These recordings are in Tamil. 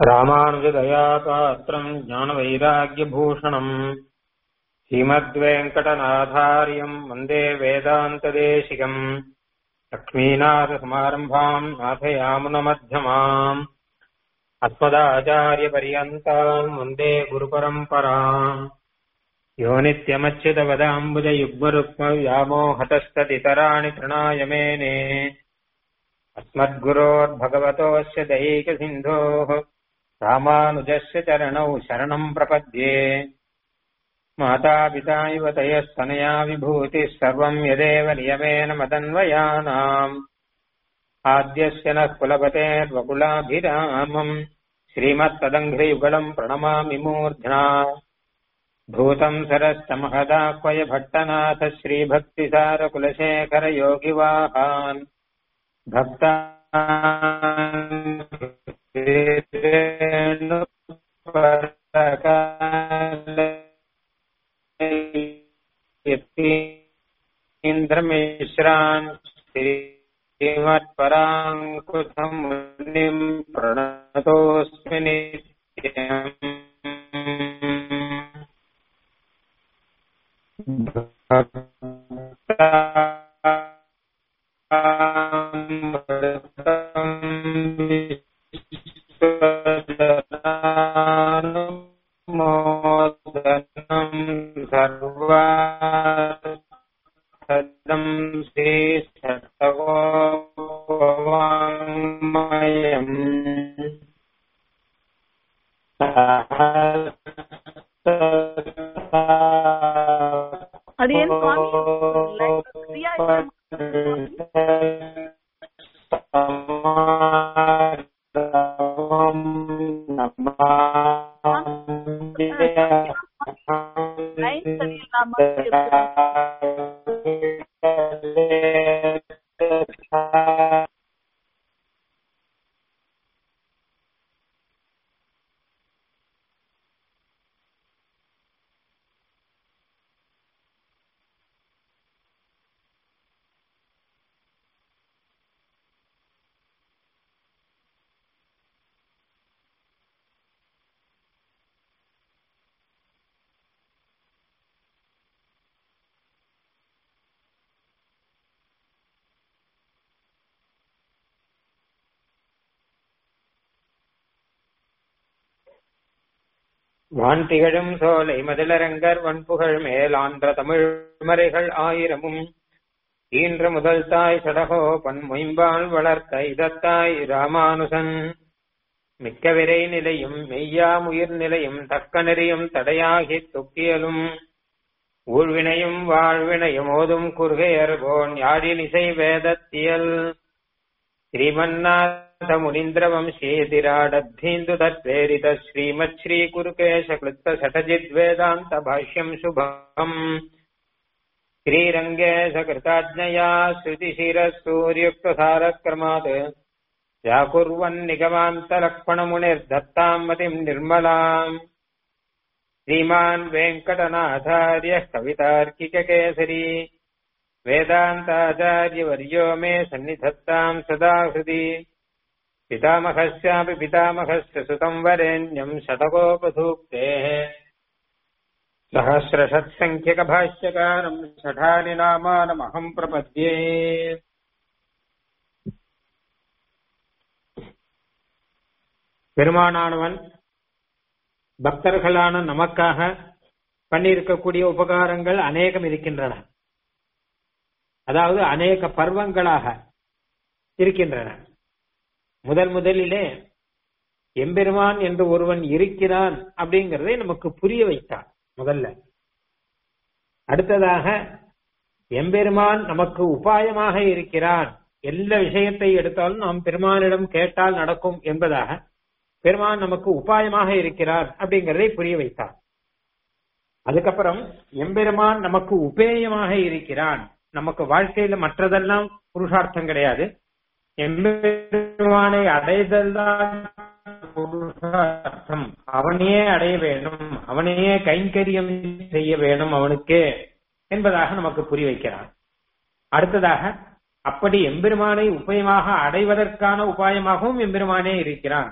रामानुजदयापात्रम् ज्ञानवैराग्यभूषणम् श्रीमद्वेङ्कटनाथार्यम् वन्दे वेदान्तदेशिकम् लक्ष्मीनाथसमारम्भाम् नाथयामुनमध्यमाम् अस्मदाचार्यपर्यन्ताम् वन्दे गुरुपरम्पराम् यो नित्यमच्युतपदाम्बुजयुग्मरुक्मव्यामोहतस्तदितराणि तृणाय मेने अस्मद्गुरोर्भगवतोऽस्य दैकसिन्धोः रामानुजस्य चरणौ शरणम् प्रपद्ये मातापिता इव तयस्तनया विभूतिः सर्वम् यदेव नियमेन मदन्वयानाम् आद्यस्य नः कुलपतेर्वकुलाभिरामम् श्रीमत्तदङ्घ्रियुगलम् प्रणमामि मूर्ध्ना भूतम् सरश्च महदाह्वय भट्टनाथ श्रीभक्तिसारकुलशेखरयोगिवाहान् भक्ता इन्द्रमिश्रान् श्रीमत्पराङ्कुशम् मुनिम् प्रणतोऽस्मि नित्यम् मोदनम् सर्वादम् श्रीशतगोवाङ्मयम् அது ஏன் சுவாமி லைன் ஃப்ரீயா லைன் சரியில்லாம வான் திகழும் சோலை மதிலரங்கர் வன்புகழ் மேலான்ற தமிழ் மறைகள் ஆயிரமும் ஈன்ற முதல் தாய் சடகோ பன்மொயம்பால் வளர்த்த இதத்தாய் ராமானுசன் மிக்க விரை நிலையும் மெய்யாமுயிர் நிலையும் தக்க நெறியும் தடையாகித் தொக்கியலும் ஊழ்வினையும் வாழ்வினையும் ஓதும் குறுகையர்கோன் யாழினிசை வேதத்தியல் श्रीमन्नाथ मुनीन्द्रवंशीतिराडद्धीन्दु तत्प्रेरित श्रीमत् श्रीकुरुकेशकृत्त शठजिद्वेदान्त भाष्यम् शुभम् श्रीरङ्गेशकृताज्ञया श्रुतिशिरः सूर्युक्तसारक्रमात् व्याकुर्वन्निगमान्तलक्ष्मणमुनिर्दत्ताम् मतिम् निर्मलाम् श्रीमान् वेङ्कटनाथार्यः कवितार्किककेसरी वेदान्ताचार्यवर्यो मे सन्निधत्ताम् सदा हृदि पितामहस्यापि पितामहस्य सुतम् वरेण्यम् शतकोपधूक्तेः सहस्रषत्सङ्ख्यकभाष्यकारम् षठानि नामानमहम् प्रपद्ये பெருமானானவன் பக்தர்களான நமக்காக பண்ணியிருக்கக்கூடிய உபகாரங்கள் அநேகம் இருக்கின்றன அதாவது அநேக பர்வங்களாக இருக்கின்றன முதல் முதலிலே எம்பெருமான் என்று ஒருவன் இருக்கிறான் அப்படிங்கறதை நமக்கு புரிய வைத்தான் முதல்ல அடுத்ததாக எம்பெருமான் நமக்கு உபாயமாக இருக்கிறான் எல்லா விஷயத்தை எடுத்தாலும் நாம் பெருமானிடம் கேட்டால் நடக்கும் என்பதாக பெருமான் நமக்கு உபாயமாக இருக்கிறார் அப்படிங்கறதை புரிய வைத்தார் அதுக்கப்புறம் எம்பெருமான் நமக்கு உபேயமாக இருக்கிறான் நமக்கு வாழ்க்கையில மற்றதெல்லாம் புருஷார்த்தம் கிடையாது எம்பெருமானை அடைதல்தான் புருஷார்த்தம் அவனையே அடைய வேண்டும் அவனையே கைங்கரியம் செய்ய வேண்டும் அவனுக்கு என்பதாக நமக்கு புரிய வைக்கிறான் அடுத்ததாக அப்படி எம்பெருமானை உபயமாக அடைவதற்கான உபாயமாகவும் எம்பெருமானே இருக்கிறான்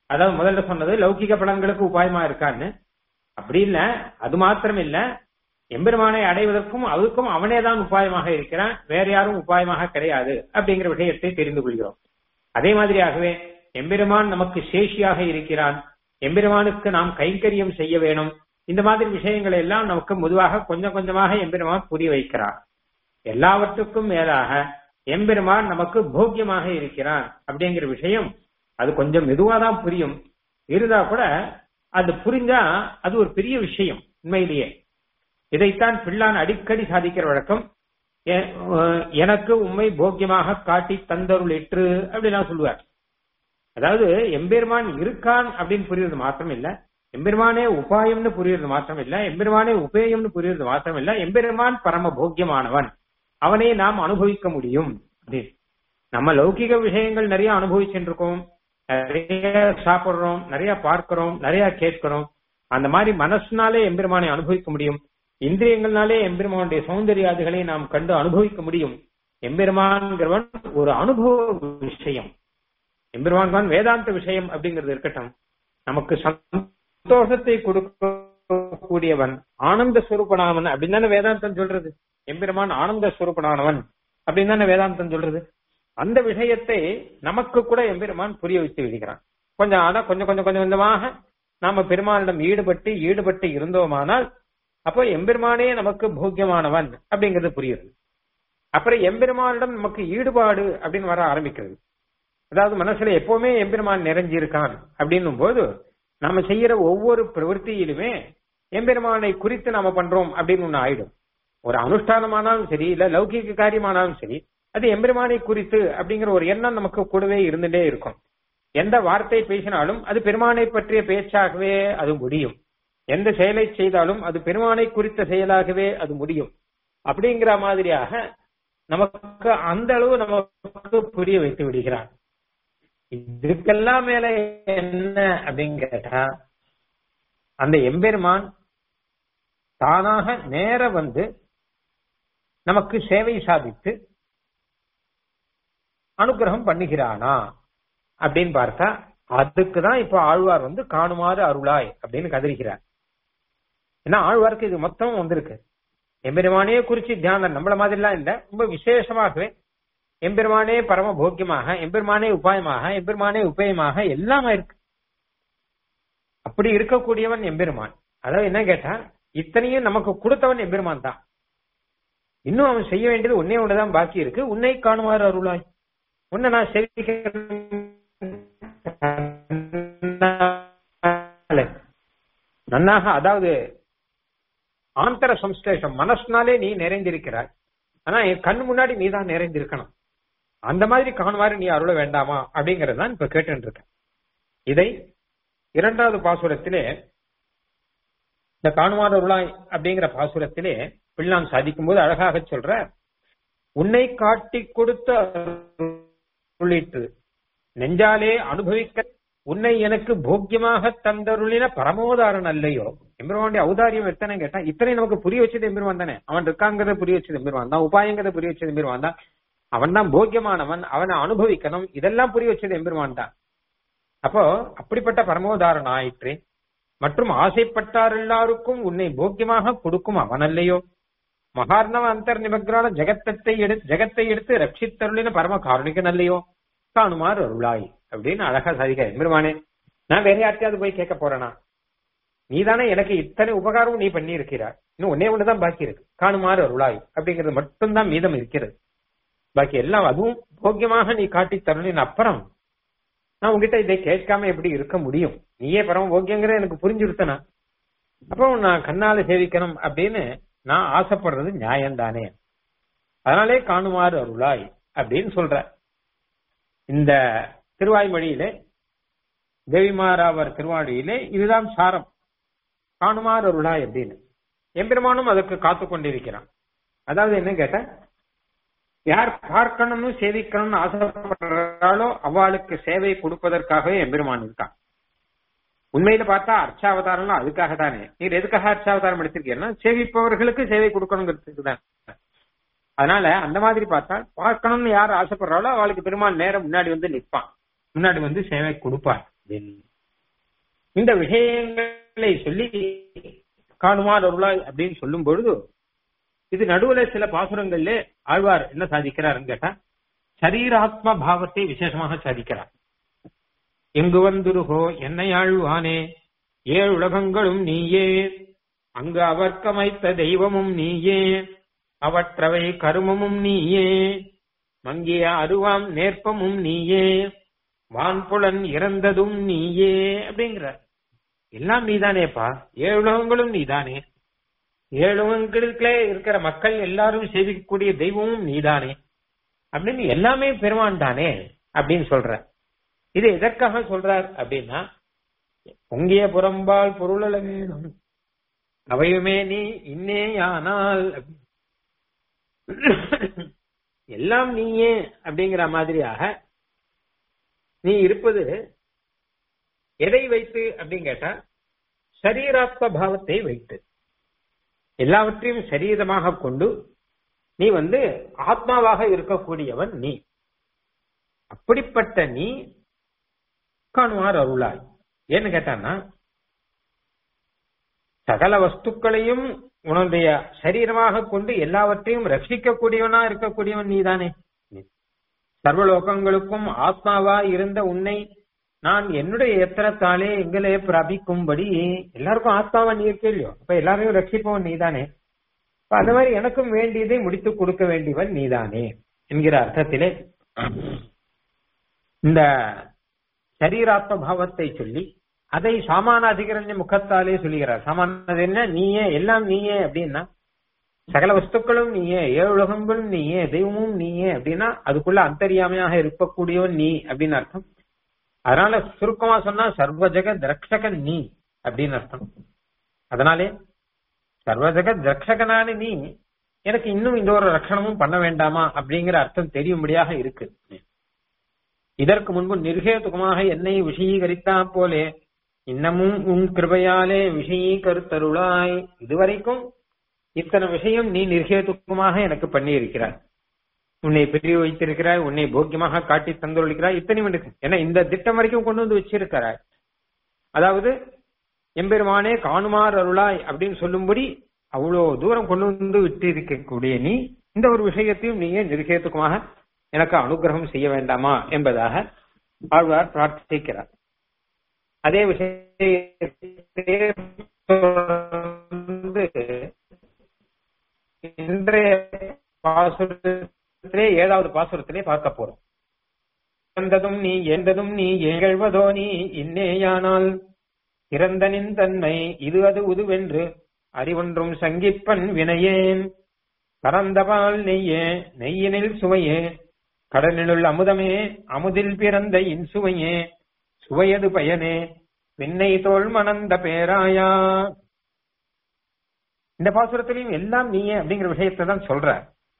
அதாவது முதல்ல சொன்னது லௌகிக பலன்களுக்கு உபாயமா இருக்கான்னு அப்படி இல்ல அது மாத்திரம் இல்ல எம்பெருமானை அடைவதற்கும் அதுக்கும் அவனே தான் உபாயமாக இருக்கிறான் வேற யாரும் உபாயமாக கிடையாது அப்படிங்கிற விஷயத்தை தெரிந்து கொள்கிறோம் அதே மாதிரியாகவே எம்பெருமான் நமக்கு சேஷியாக இருக்கிறான் எம்பெருமானுக்கு நாம் கைங்கரியம் செய்ய வேணும் இந்த மாதிரி விஷயங்களை எல்லாம் நமக்கு பொதுவாக கொஞ்சம் கொஞ்சமாக எம்பெருமான் புரிய வைக்கிறார் எல்லாவற்றுக்கும் மேலாக எம்பெருமான் நமக்கு போக்கியமாக இருக்கிறான் அப்படிங்கிற விஷயம் அது கொஞ்சம் மெதுவா தான் புரியும் இருந்தா கூட அது புரிஞ்சா அது ஒரு பெரிய விஷயம் உண்மையிலேயே இதைத்தான் பிள்ளான் அடிக்கடி சாதிக்கிற வழக்கம் எ- அஹ் எனக்கு உண்மை போக்கியமாக காட்டி தந்தருளிற்று அப்படிலாம் சொல்லுவார் அதாவது எம்பெருமான் இருக்கான் அப்படின்னு புரியுறது மாத்திரம் இல்ல எம்பெருமானே உபாயம்னு புரியுறது மாத்திரம் இல்ல எம்பெருமானே உபேயம்னு புரியுறது மாத்திரம் இல்ல எம்பெருமான் பரம போக்கியமானவன் அவனை நாம் அனுபவிக்க முடியும் அப்படின்னு நம்ம லௌகிக விஷயங்கள் நிறைய அனுபவிச்சுட்டு இருக்கோம் நிறைய சாப்பிடுறோம் நிறைய பார்க்கிறோம் நிறைய கேட்கிறோம் அந்த மாதிரி மனசுனாலே எம்பெருமானை அனுபவிக்க முடியும் இந்திரியங்கள்னாலே எம்பெருமானுடைய சௌந்தர்யாதிகளை நாம் கண்டு அனுபவிக்க முடியும் எம்பெருமான்கிறவன் ஒரு அனுபவ விஷயம் எம்பெருமான் தான் வேதாந்த விஷயம் அப்படிங்கிறது இருக்கட்டும் நமக்கு சந்தோஷத்தை கொடுக்கக்கூடியவன் ஆனந்த ஸ்வரூபனானவன் அப்படின்னு தானே வேதாந்தம் சொல்றது எம்பெருமான் ஆனந்த ஸ்வரூபனானவன் அப்படின்னு தானே வேதாந்தம் சொல்றது அந்த விஷயத்தை நமக்கு கூட எம்பெருமான் புரிய வைத்து விடுகிறான் கொஞ்சம் ஆனா கொஞ்சம் கொஞ்சம் கொஞ்சம் கொஞ்சமாக நாம பெருமானிடம் ஈடுபட்டு ஈடுபட்டு இருந்தோமானால் அப்போ எம்பெருமானே நமக்கு போக்கியமானவன் அப்படிங்கிறது புரியுது அப்புறம் எம்பெருமானிடம் நமக்கு ஈடுபாடு அப்படின்னு வர ஆரம்பிக்கிறது அதாவது மனசுல எப்பவுமே எம்பெருமான் நிறைஞ்சிருக்கான் அப்படின்னும் போது நாம செய்யற ஒவ்வொரு பிரவൃத்தியிலுமே எம்பெருமானை குறித்து நாம பண்றோம் அப்படின்னு ஒண்ணு ஆயிடும் ஒரு அனுஷ்டானமானாலும் சரி இல்ல லௌகிக காரியமானாலும் சரி அது எம்பெருமானை குறித்து அப்படிங்கிற ஒரு எண்ணம் நமக்கு கூடவே இருந்துட்டே இருக்கும் எந்த வார்த்தை பேசினாலும் அது பெருமானை பற்றிய பேச்சாகவே அது முடியும் எந்த செயலை செய்தாலும் அது பெருமானை குறித்த செயலாகவே அது முடியும் அப்படிங்கிற மாதிரியாக நமக்கு அந்த அளவு நமக்கு புரிய வைத்து விடுகிறார் இதுக்கெல்லாம் மேல என்ன அப்படின்னு கேட்டா அந்த எம்பெருமான் தானாக நேர வந்து நமக்கு சேவை சாதித்து அனுகிரகம் பண்ணுகிறானா அப்படின்னு பார்த்தா அதுக்குதான் இப்ப ஆழ்வார் வந்து காணுமாறு அருளாய் அப்படின்னு கதறிகிறார் ஏன்னா ஆழ்வாருக்கு இது மொத்தம் வந்திருக்கு எம்பெருமானே குறிச்சு தியானம் நம்மள மாதிரிலாம் இல்ல ரொம்ப விசேஷமாகவே எம்பெருமானே பரம போக்கியமாக எம்பெருமானே உபாயமாக எம்பெருமானே உபயமாக எல்லாமே இருக்கு அப்படி இருக்கக்கூடியவன் எம்பெருமான் அதாவது என்ன கேட்டா இத்தனையும் நமக்கு கொடுத்தவன் எம்பெருமான் தான் இன்னும் அவன் செய்ய வேண்டியது ஒன்னே ஒண்ணுதான் பாக்கி இருக்கு உன்னை காணுமாறு அருளாய் உன்னை நான் செவிக்க நன்னாக அதாவது ஆந்தர சம்ஸ்லேஷம் மனசுனாலே நீ நிறைந்திருக்கிறாய் ஆனா என் கண் முன்னாடி நீ தான் நிறைந்திருக்கணும் அந்த மாதிரி காணுமாறு நீ அருள வேண்டாமா அப்படிங்கறது தான் இப்ப கேட்டு இருக்க இதை இரண்டாவது பாசுரத்திலே இந்த காணுமாறு அருளாய் அப்படிங்கிற பாசுரத்திலே பிள்ளான் சாதிக்கும் போது அழகாக சொல்ற உன்னை காட்டி கொடுத்த அருளிட்டு நெஞ்சாலே அனுபவிக்க உன்னை எனக்கு போக்கியமாக தந்தருளின பரமோதாரன் அல்லையோ எம்பெருமானுடைய ஔதாரியம் எத்தனை கேட்டா இத்தனை நமக்கு புரிய வச்சது எம்பெருமான் தானே அவன் இருக்காங்கிறத புரிய வச்சது எம்பெருமான் தான் உபாயங்கிறத புரிய வச்சது எம்பெருமான் தான் அவன் தான் போக்கியமானவன் அவனை அனுபவிக்கணும் இதெல்லாம் புரிய வச்சது எம்பெருமான் தான் அப்போ அப்படிப்பட்ட பரமோதாரன் ஆயிற்று மற்றும் ஆசைப்பட்டார் எல்லாருக்கும் உன்னை போக்கியமாக கொடுக்கும் அவன் அல்லையோ மகார்ணவ அந்தர் நிமக்ரான ஜெகத்தத்தை எடுத்து ஜெகத்தை எடுத்து ரட்சித்தருளின பரம காரணிகன் அல்லையோ காணுமாறு அருளாய் அப்படின்னு அழகா சாதிக்க எம்பெருமானே நான் வேற யார்ட்டையாவது போய் கேட்க போறேனா நீதானே எனக்கு இத்தனை உபகாரம் நீ பண்ணி இருக்கிறார் இன்னும் ஒன்னே ஒண்ணுதான் பாக்கி இருக்கு காணுமாறு அருளாய் அப்படிங்கிறது மட்டும்தான் மீதம் இருக்கிறது பாக்கி எல்லாம் அதுவும் போக்கியமாக நீ காட்டி தருளின் அப்புறம் நான் உங்ககிட்ட இதை கேட்காம எப்படி இருக்க முடியும் நீயே பரம போக்கியங்கிற எனக்கு புரிஞ்சுடுத்தனா அப்போ நான் கண்ணால சேவிக்கணும் அப்படின்னு நான் ஆசைப்படுறது நியாயம் தானே அதனாலே காணுமாறு அருளாய் அப்படின்னு சொல்ற இந்த திருவாய்மொழியிலே தேவிமாராவர் திருவாடியிலே இதுதான் சாரம் காணுமாறு அருளாய் அப்படின்னு எம்பெருமானும் அதற்கு காத்து கொண்டிருக்கிறான் அதாவது என்ன கேட்ட யார் பார்க்கணும்னு சேவிக்கணும்னு ஆசைப்படுறாளோ அவளுக்கு சேவை கொடுப்பதற்காகவே எம்பெருமான் இருக்கான் உண்மையில பார்த்தா அர்ச்சாவதாரம்லாம் அதுக்காக தானே நீர் எதுக்காக அர்ச்சாவதாரம் எடுத்திருக்கீங்கன்னா சேவிப்பவர்களுக்கு சேவை கொடுக்கணுங்கிறதுக்கு தான் அதனால அந்த மாதிரி பார்த்தா பார்க்கணும்னு யார் ஆசைப்படுறாளோ அவளுக்கு பெருமாள் நேரம் முன்னாடி வந்து நிற்பான் முன்னாடி வந்து சேவை கொடுப்பார் இந்த விஷயங்களை சொல்லி காணுமார் அருளாய் அப்படின்னு சொல்லும் பொழுது இது நடுவுல சில பாசுரங்கள்ல ஆழ்வார் என்ன சாதிக்கிறாருன்னு கேட்டா சரீராத்ம பாவத்தை விசேஷமாக சாதிக்கிறார் எங்கு வந்துருகோ என்னை ஆழ்வானே ஏழு உலகங்களும் நீயே அங்கு அவர்க்கமைத்த தெய்வமும் நீயே அவற்றவை கருமமும் நீயே மங்கிய அருவாம் நேர்ப்பமும் நீயே வான்புலன் இறந்ததும் நீயே அப்படிங்கிறார் எல்லாம் நீதானேப்பா ஏழு உலகங்களும் நீதானே ஏழு உலகங்களுக்குள்ளே இருக்கிற மக்கள் எல்லாரும் சேவிக்கக்கூடிய தெய்வமும் நீதானே அப்படின்னு எல்லாமே பெருமான் தானே அப்படின்னு சொல்ற இது எதற்காக சொல்றார் அப்படின்னா பொங்கிய புறம்பால் பொருளல வேணும் அவையுமே நீ இன்னேயானால் எல்லாம் நீயே அப்படிங்கிற மாதிரியாக நீ இருப்பது எதை வைத்து அப்படின்னு கேட்டா சரீராத்ம பாவத்தை வைத்து எல்லாவற்றையும் சரீரமாக கொண்டு நீ வந்து ஆத்மாவாக இருக்கக்கூடியவன் நீ அப்படிப்பட்ட நீ காணுவார் அருளாய் ஏன்னு கேட்டான்னா சகல வஸ்துக்களையும் உன்னுடைய சரீரமாக கொண்டு எல்லாவற்றையும் ரட்சிக்கக்கூடியவனா இருக்கக்கூடியவன் நீதானே சர்வலோகங்களுக்கும் ஆத்மாவா இருந்த உன்னை நான் என்னுடைய எத்தனத்தாலே எங்களே பிரபிக்கும்படி எல்லாருக்கும் ஆத்மாவன் நீ இருக்கே இல்லையோ அப்ப எல்லாரையும் ரட்சிப்பவன் நீதானே அப்ப அந்த மாதிரி எனக்கும் வேண்டியதை முடித்து கொடுக்க வேண்டியவன் நீதானே என்கிற அர்த்தத்திலே இந்த சரீராத்ம பாவத்தை சொல்லி அதை சாமான அதிகரண்ய முகத்தாலே சொல்லுகிறார் சாமானது என்ன நீயே எல்லாம் நீயே அப்படின்னா சகல வஸ்துக்களும் நீயே ஏழு உலகங்களும் நீயே தெய்வமும் நீயே அப்படின்னா அதுக்குள்ள அந்தரியாமையாக இருக்கக்கூடியவன் நீ அப்படின்னு அர்த்தம் அதனால சுருக்கமா சொன்னா சர்வ ஜெகத் ரக்ஷகன் நீ அப்படின்னு அர்த்தம் அதனாலே சர்வ ஜெகத் ரக்ஷகனான நீ எனக்கு இன்னும் இந்த ஒரு ரட்சணமும் பண்ண வேண்டாமா அப்படிங்கிற அர்த்தம் தெரியும்படியாக இருக்கு இதற்கு முன்பு நிர்கேதுகமாக என்னை விஷயீகரித்தா போலே இன்னமும் உன் கிருபையாலே விஷயீகருத்தருளாய் இதுவரைக்கும் இத்தனை விஷயம் நீ நிர்கேதுக்கமாக எனக்கு பண்ணி இருக்கிறாய் உன்னை பிரிவு வைத்திருக்கிறாய் உன்னை போக்கியமாக காட்டி தந்துள்ளிக்கிறாய் இத்தனையும் இருக்கு ஏன்னா இந்த திட்டம் வரைக்கும் கொண்டு வந்து வச்சிருக்கிறாய் அதாவது எம்பெருமானே காணுமார் அருளாய் அப்படின்னு சொல்லும்படி அவ்வளவு தூரம் கொண்டு வந்து விட்டு இருக்கக்கூடிய நீ இந்த ஒரு விஷயத்தையும் நீயே நிர்கேத்துக்கமாக எனக்கு அனுகிரகம் செய்ய வேண்டாமா என்பதாக ஆழ்வார் பிரார்த்திக்கிறார் அதே விஷயத்தை தொடர்ந்து இன்றைய பாசுரத்திலே ஏழாவது பாசுரத்திலே பார்க்க போறோம் இறந்ததும் நீ எந்ததும் நீ ஏழ்வதோ நீ இன்னேயானால் இறந்தனின் தன்மை இது அது உதுவென்று அறிவொன்றும் சங்கிப்பன் வினையேன் கறந்தபால் நெய்யே நெய்யினில் சுவையே கடலினுள் அமுதமே அமுதில் பிறந்த இன்சுவையே சுவையது பயனே விண்ணை தோல் மணந்த பேராயா இந்த பாசுரத்திலையும் எல்லாம் நீயே அப்படிங்கிற விஷயத்தை தான் சொல்ற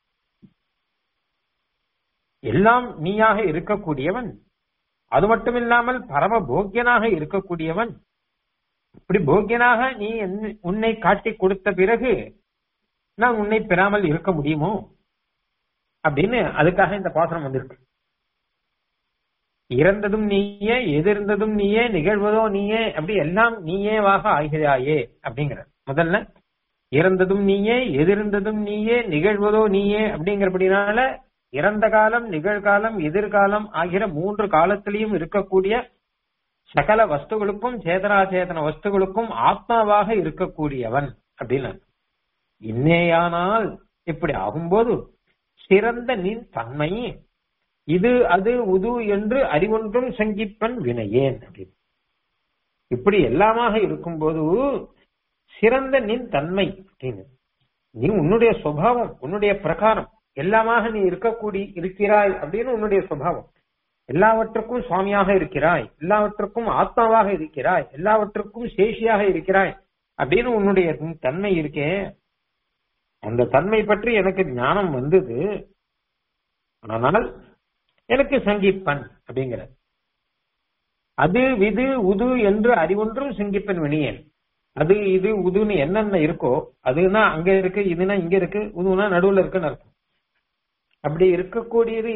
எல்லாம் நீயாக இருக்கக்கூடியவன் அது மட்டும் இல்லாமல் பரம போக்கியனாக இருக்கக்கூடியவன் இப்படி போக்கியனாக நீ உன்னை காட்டி கொடுத்த பிறகு நான் உன்னை பெறாமல் இருக்க முடியுமோ அப்படின்னு அதுக்காக இந்த பாசனம் வந்திருக்கு இறந்ததும் நீயே எதிர்ந்ததும் நீயே நிகழ்வதோ நீயே அப்படி எல்லாம் நீயேவாக ஆகிறாயே அப்படிங்கிற முதல்ல இறந்ததும் நீயே எதிர்ந்ததும் நீயே நிகழ்வதோ நீயே அப்படிங்கிறபடினால இறந்த காலம் நிகழ்காலம் எதிர்காலம் ஆகிற மூன்று காலத்திலையும் இருக்கக்கூடிய சகல வஸ்துகளுக்கும் சேதனாச்சேதன வஸ்துகளுக்கும் ஆத்மாவாக இருக்கக்கூடியவன் அப்படின்னு இன்னேயானால் இப்படி ஆகும்போது சிறந்த நின் தன்மை இது அது உது என்று அறிவொன்றும் சங்கிப்பன் வினையேன் அப்படின்னு இப்படி எல்லாமாக இருக்கும்போது சிறந்த நின் தன்மை அப்படின்னு நீ உன்னுடைய சுவாவம் உன்னுடைய பிரகாரம் எல்லாமாக நீ இருக்கக்கூடி இருக்கிறாய் அப்படின்னு உன்னுடைய சுவாவம் எல்லாவற்றுக்கும் சுவாமியாக இருக்கிறாய் எல்லாவற்றுக்கும் ஆத்மாவாக இருக்கிறாய் எல்லாவற்றுக்கும் சேஷியாக இருக்கிறாய் அப்படின்னு உன்னுடைய தன்மை இருக்கே அந்த தன்மை பற்றி எனக்கு ஞானம் வந்தது ஆனால் எனக்கு சங்கிப்பன் அப்படிங்கிற அது விது உது என்று அறிவொன்றும் சங்கிப்பன் வினியன் அது இது உதுன்னு என்னென்ன இருக்கோ அதுனா அங்க இருக்கு இதுனா இங்க இருக்கு உதுனா நடுவுல இருக்குன்னு அர்த்தம் அப்படி இருக்கக்கூடியது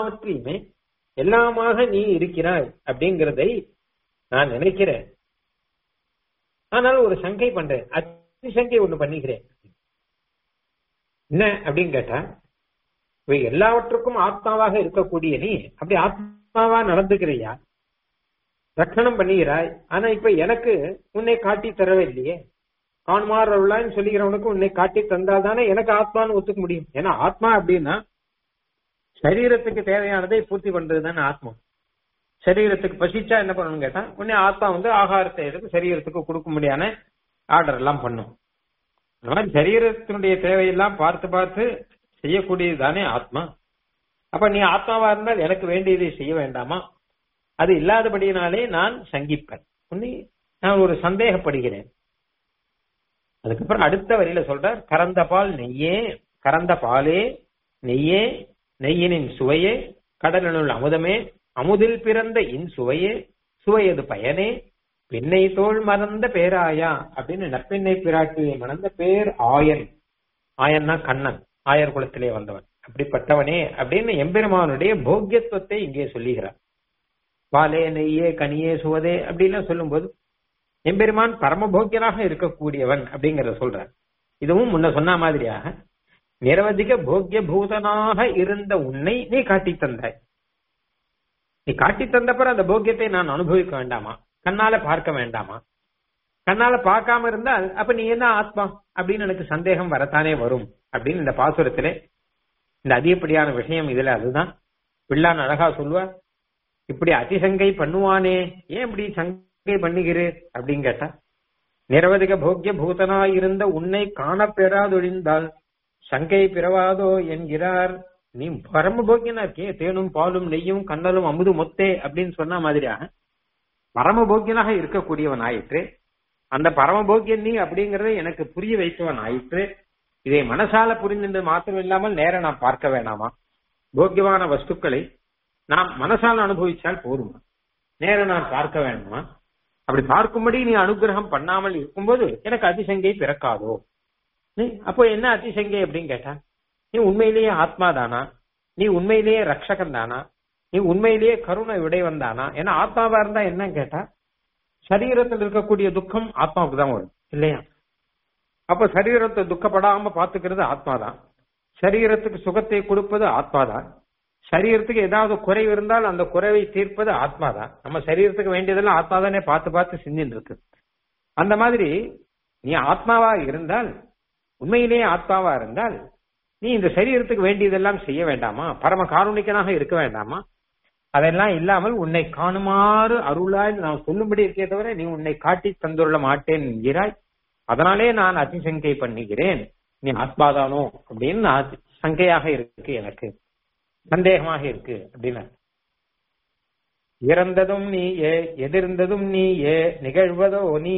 எல்லாவற்றையுமே எல்லாமாக நீ இருக்கிறாய் அப்படிங்கிறதை நான் நினைக்கிறேன் ஆனாலும் ஒரு சங்கை பண்றேன் அதிசங்கை ஒண்ணு பண்ணிக்கிறேன் என்ன அப்படின்னு கேட்டா இவை எல்லாவற்றுக்கும் ஆத்மாவாக இருக்கக்கூடிய நீ அப்படி ஆத்மாவா நடந்துக்கிறியா ரட்சணம் பண்ணுகிறாய் ஆனா இப்ப எனக்கு உன்னை காட்டி தரவே இல்லையே காண்மார் அருளான்னு சொல்லிக்கிறவனுக்கு உன்னை காட்டி தந்தாதானே எனக்கு ஆத்மான்னு ஒத்துக்க முடியும் ஏன்னா ஆத்மா அப்படின்னா சரீரத்துக்கு தேவையானதை பூர்த்தி பண்றது தானே ஆத்மா சரீரத்துக்கு பசிச்சா என்ன பண்ணணும்னு கேட்டா உடனே ஆத்மா வந்து ஆகாரத்தை எடுத்து சரீரத்துக்கு கொடுக்க முடியாத ஆர்டர் எல்லாம் பண்ணும் அந்த மாதிரி சரீரத்தினுடைய தேவையெல்லாம் பார்த்து பார்த்து செய்யக்கூடியது தானே ஆத்மா அப்ப நீ ஆத்மாவா இருந்தால் எனக்கு வேண்டியதை செய்ய வேண்டாமா அது இல்லாதபடியினாலே நான் சங்கிப்பேன் உன்னை நான் ஒரு சந்தேகப்படுகிறேன் அதுக்கப்புறம் அடுத்த வரியில சொல்றார் கறந்த பால் நெய்யே கறந்த பாலே நெய்யே நெய்யினின் சுவையே கடலினுள் அமுதமே அமுதில் பிறந்த இன் சுவையே சுவையது பயனே பெண்ணை தோல் மறந்த பேராயா அப்படின்னு நப்பெண்ணை பிராட்டியை மணந்த பேர் ஆயன் ஆயன்னா கண்ணன் ஆயர் குலத்திலே வந்தவன் அப்படிப்பட்டவனே அப்படின்னு எம்பெருமானுடைய போக்கியத்துவத்தை இங்கே சொல்லுகிறார் பாலே நெய்யே கனியே சுவதே அப்படின்லாம் சொல்லும்போது எம்பெருமான் பரமபோக்கியனாக இருக்கக்கூடியவன் அப்படிங்கறத சொல்றார் இதுவும் முன்ன சொன்ன மாதிரியாக நிரவதிக போக்கிய பூதனாக இருந்த உன்னை நீ காட்டி தந்தாய் நீ காட்டி தந்தப்பறம் அந்த போக்கியத்தை நான் அனுபவிக்க வேண்டாமா கண்ணால பார்க்க வேண்டாமா கண்ணால பார்க்காம இருந்தால் அப்ப நீ என்ன ஆத்மா அப்படின்னு எனக்கு சந்தேகம் வரத்தானே வரும் அப்படின்னு இந்த பாசுரத்திலே இந்த அதிகப்படியான விஷயம் இதுல அதுதான் பிள்ளான் அழகா சொல்லுவார் இப்படி அதிசங்கை பண்ணுவானே ஏன் இப்படி சங்கை பண்ணுகிறே அப்படின்னு கேட்டா நிரவதிக போக்கிய பூதனாய் இருந்த உன்னை காணப்பெறாதொழிந்தால் சங்கை பிறவாதோ என்கிறார் நீ பரம போக்கியனா இருக்கே தேனும் பாலும் நெய்யும் கண்ணலும் அமுது மொத்தே அப்படின்னு சொன்ன மாதிரியாக பரமபோக்கியனாக இருக்கக்கூடியவன் ஆயிற்று அந்த பரமபோக்கியன் நீ அப்படிங்கறத எனக்கு புரிய வைத்தவன் ஆயிற்று இதை மனசால புரிந்து மாத்திரம் இல்லாமல் நேர நாம் பார்க்க வேணாமா போக்கியமான வஸ்துக்களை நாம் மனசால் அனுபவிச்சால் போதுமா நேர நான் பார்க்க வேண்டுமா அப்படி பார்க்கும்படி நீ அனுகிரகம் பண்ணாமல் இருக்கும்போது எனக்கு அதிசங்கை பிறக்காதோ நீ அப்போ என்ன அதிசங்கை அப்படின்னு கேட்டா நீ உண்மையிலேயே ஆத்மா தானா நீ உண்மையிலேயே ரக்ஷகன் தானா நீ உண்மையிலேயே கருணை உடையவன் தானா ஏன்னா ஆத்மாவா இருந்தா என்னன்னு கேட்டா சரீரத்தில் இருக்கக்கூடிய துக்கம் ஆத்மாவுக்கு தான் வரும் இல்லையா அப்ப சரீரத்தை துக்கப்படாம பாத்துக்கிறது ஆத்மாதான் சரீரத்துக்கு சுகத்தை கொடுப்பது ஆத்மாதான் சரீரத்துக்கு ஏதாவது குறைவு இருந்தால் அந்த குறைவை தீர்ப்பது ஆத்மாதான் நம்ம சரீரத்துக்கு வேண்டியதெல்லாம் ஆத்மாதானே பார்த்து பார்த்து செஞ்சுட்டு இருக்கு அந்த மாதிரி நீ ஆத்மாவா இருந்தால் உண்மையிலேயே ஆத்மாவா இருந்தால் நீ இந்த சரீரத்துக்கு வேண்டியதெல்லாம் செய்ய வேண்டாமா பரம காருணிக்கனாக இருக்க வேண்டாமா அதெல்லாம் இல்லாமல் உன்னை காணுமாறு அருளாய் நான் சொல்லும்படி இருக்கே தவிர நீ உன்னை காட்டி தந்துள்ள மாட்டேன் என்கிறாய் அதனாலே நான் அதிசங்கை பண்ணுகிறேன் நீ ஆத்மாதானோ அப்படின்னு நான் சங்கையாக இருக்கு எனக்கு சந்தேகமாக இருக்கு அப்படின்னு இறந்ததும் நீ ஏ எதிர்ந்ததும் நீ ஏ நிகழ்வதோ நீ